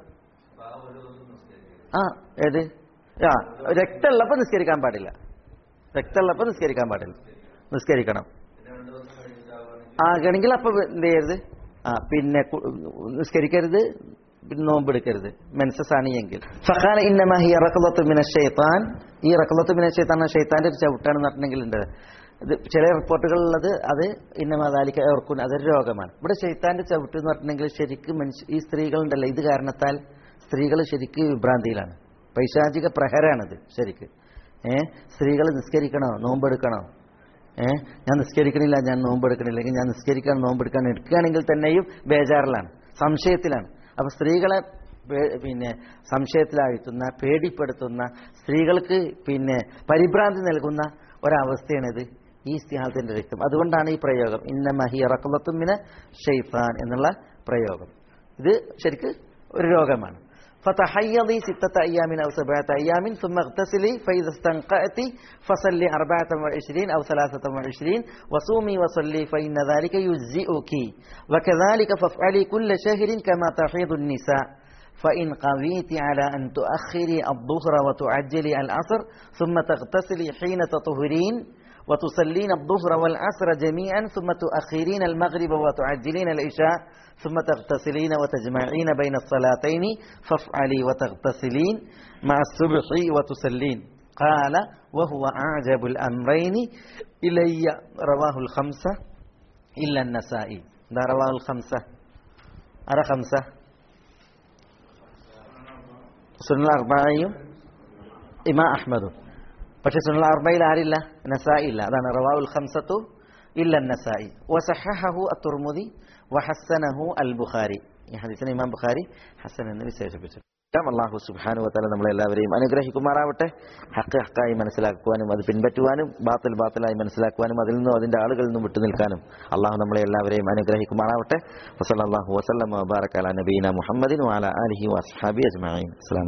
ആ ഏത് ആ രക്തമുള്ളപ്പോൾ നിസ്കരിക്കാൻ പാടില്ല രക്തമുള്ളപ്പോൾ നിസ്കരിക്കാൻ പാടില്ല നിസ്കരിക്കണം ആകണമെങ്കിൽ അപ്പൊ എന്ത് ചെയ്യരുത് ആ പിന്നെ കു- നിസ്കരിക്കരുത് പിന്നെ നോമ്പെടുക്കരുത് മെൻസസ് ആണ് എങ്കിൽ ഫഖാല ഇന്നമാ ഹി റഖലത്തു മിന ഷൈത്താൻ ഈ റഖലത്തു മിന ഷൈത്താൻ ഷൈത്താന്റെ ഒരു ചവിട്ടാണെന്ന് പറഞ്ഞിട്ടുണ്ടെങ്കിൽ ഉണ്ട് ഇത് ചില റിപ്പോർട്ടുകളുള്ളത് അത് ഇന്നമാതാലിക്ക ഓർക്കും അതൊരു രോഗമാണ് ഇവിടെ ഷെയ്ത്താന്റെ ചവിട്ട് എന്ന് പറഞ്ഞിട്ടുണ്ടെങ്കിൽ ശരിക്കും മനുഷ്യ ഈ സ്ത്രീകളുണ്ടല്ലോ ഇത് കാരണത്താൽ സ്ത്രീകൾ ശരിക്കും വിഭ്രാന്തിയിലാണ് പൈശാചിക പ്രഹരാണിത് ശരിക്ക് ഏ സ്ത്രീകൾ നിസ്കരിക്കണോ നോമ്പെടുക്കണോ ഏഹ് ഞാൻ നിസ്കരിക്കണില്ല ഞാൻ നോമ്പെടുക്കണില്ല അല്ലെങ്കിൽ ഞാൻ നിസ്കരിക്കാൻ നോമ്പെടുക്കാൻ എടുക്കുകയാണെങ്കിൽ തന്നെയും ബേജാറിലാണ് സംശയത്തിലാണ് അപ്പൊ സ്ത്രീകളെ പേ- പിന്നെ സംശയത്തിലാഴ്ത്തുന്ന പേടിപ്പെടുത്തുന്ന സ്ത്രീകൾക്ക് പിന്നെ പരിഭ്രാന്തി നൽകുന്ന ഒരവസ്ഥയാണിത് ഈ ഇസ്തിഹാസത്തിന്റെ രക്തം അതുകൊണ്ടാണ് ഈ പ്രയോഗം ഇന്ന മഹി റക്കുലത്തുമിന് ഷെയ്ഫാൻ എന്നുള്ള പ്രയോഗം ഇത് ശരിക്ക് ഒരു രോഗമാണ് فتحيضي ستة أيام أو سبعة أيام ثم اغتسلي فإذا استنقأت فصلي أربعة وعشرين أو ثلاثة وعشرين وصومي وصلي فإن ذلك يجزئك وكذلك فافعلي كل شهر كما تحيض النساء فإن قويت على أن تؤخري الظهر وتعجلي العصر ثم تغتسلي حين تطهرين وتصلين الظهر والعصر جميعا ثم تؤخرين المغرب وتعجلين العشاء ثم تغتسلين وتجمعين بين الصلاتين فافعلي وتغتسلين مع الصبح وتصلين قال وهو أعجب الأمرين إلي رواه الخمسة إلا النسائي ده رواه الخمسة أرى خمسة സുനൽ അർബയും ഇമാ അഹ്മദും പക്ഷെ സുനൽ അർബയിൽ ആരില്ല നസായി ഇല്ല അതാണ് റവാഉൽ ഖംസത്തു ഇല്ല നസായി വസഹഹു അത്തുർമുദി വഹസ്സനഹു അൽ ബുഖാരി ഈ ഹദീസിനെ ഇമാം ബുഖാരി ഹസൻ എന്ന് വിശേഷിപ്പിച്ചു അള്ളാഹു സുബ്ഹാനഹു വതആല നമ്മളെല്ലാവരെയും അനുഗ്രഹിക്കുമാറാവട്ടെ ഹക്ക് ഹക്കായി മനസ്സിലാക്കുവാനും അത് പിൻപറ്റുവാനും ബാത്തിൽ ബാത്തിലായി മനസ്സിലാക്കുവാനും അതിൽ നിന്നും അതിന്റെ ആളുകളിൽ നിന്നും വിട്ടുനിൽക്കാനും അള്ളാഹു നമ്മളെ എല്ലാവരെയും അനുഗ്രഹിക്കുമാറാവട്ടെ വസല്ലല്ലാഹു വസല്ലം വബാറക അലാ നബീന മുഹമ്മദിൻ വഅലാ ആലിഹി വഅസ്ഹാബി അജ്മഈൻ അസ്സലാമു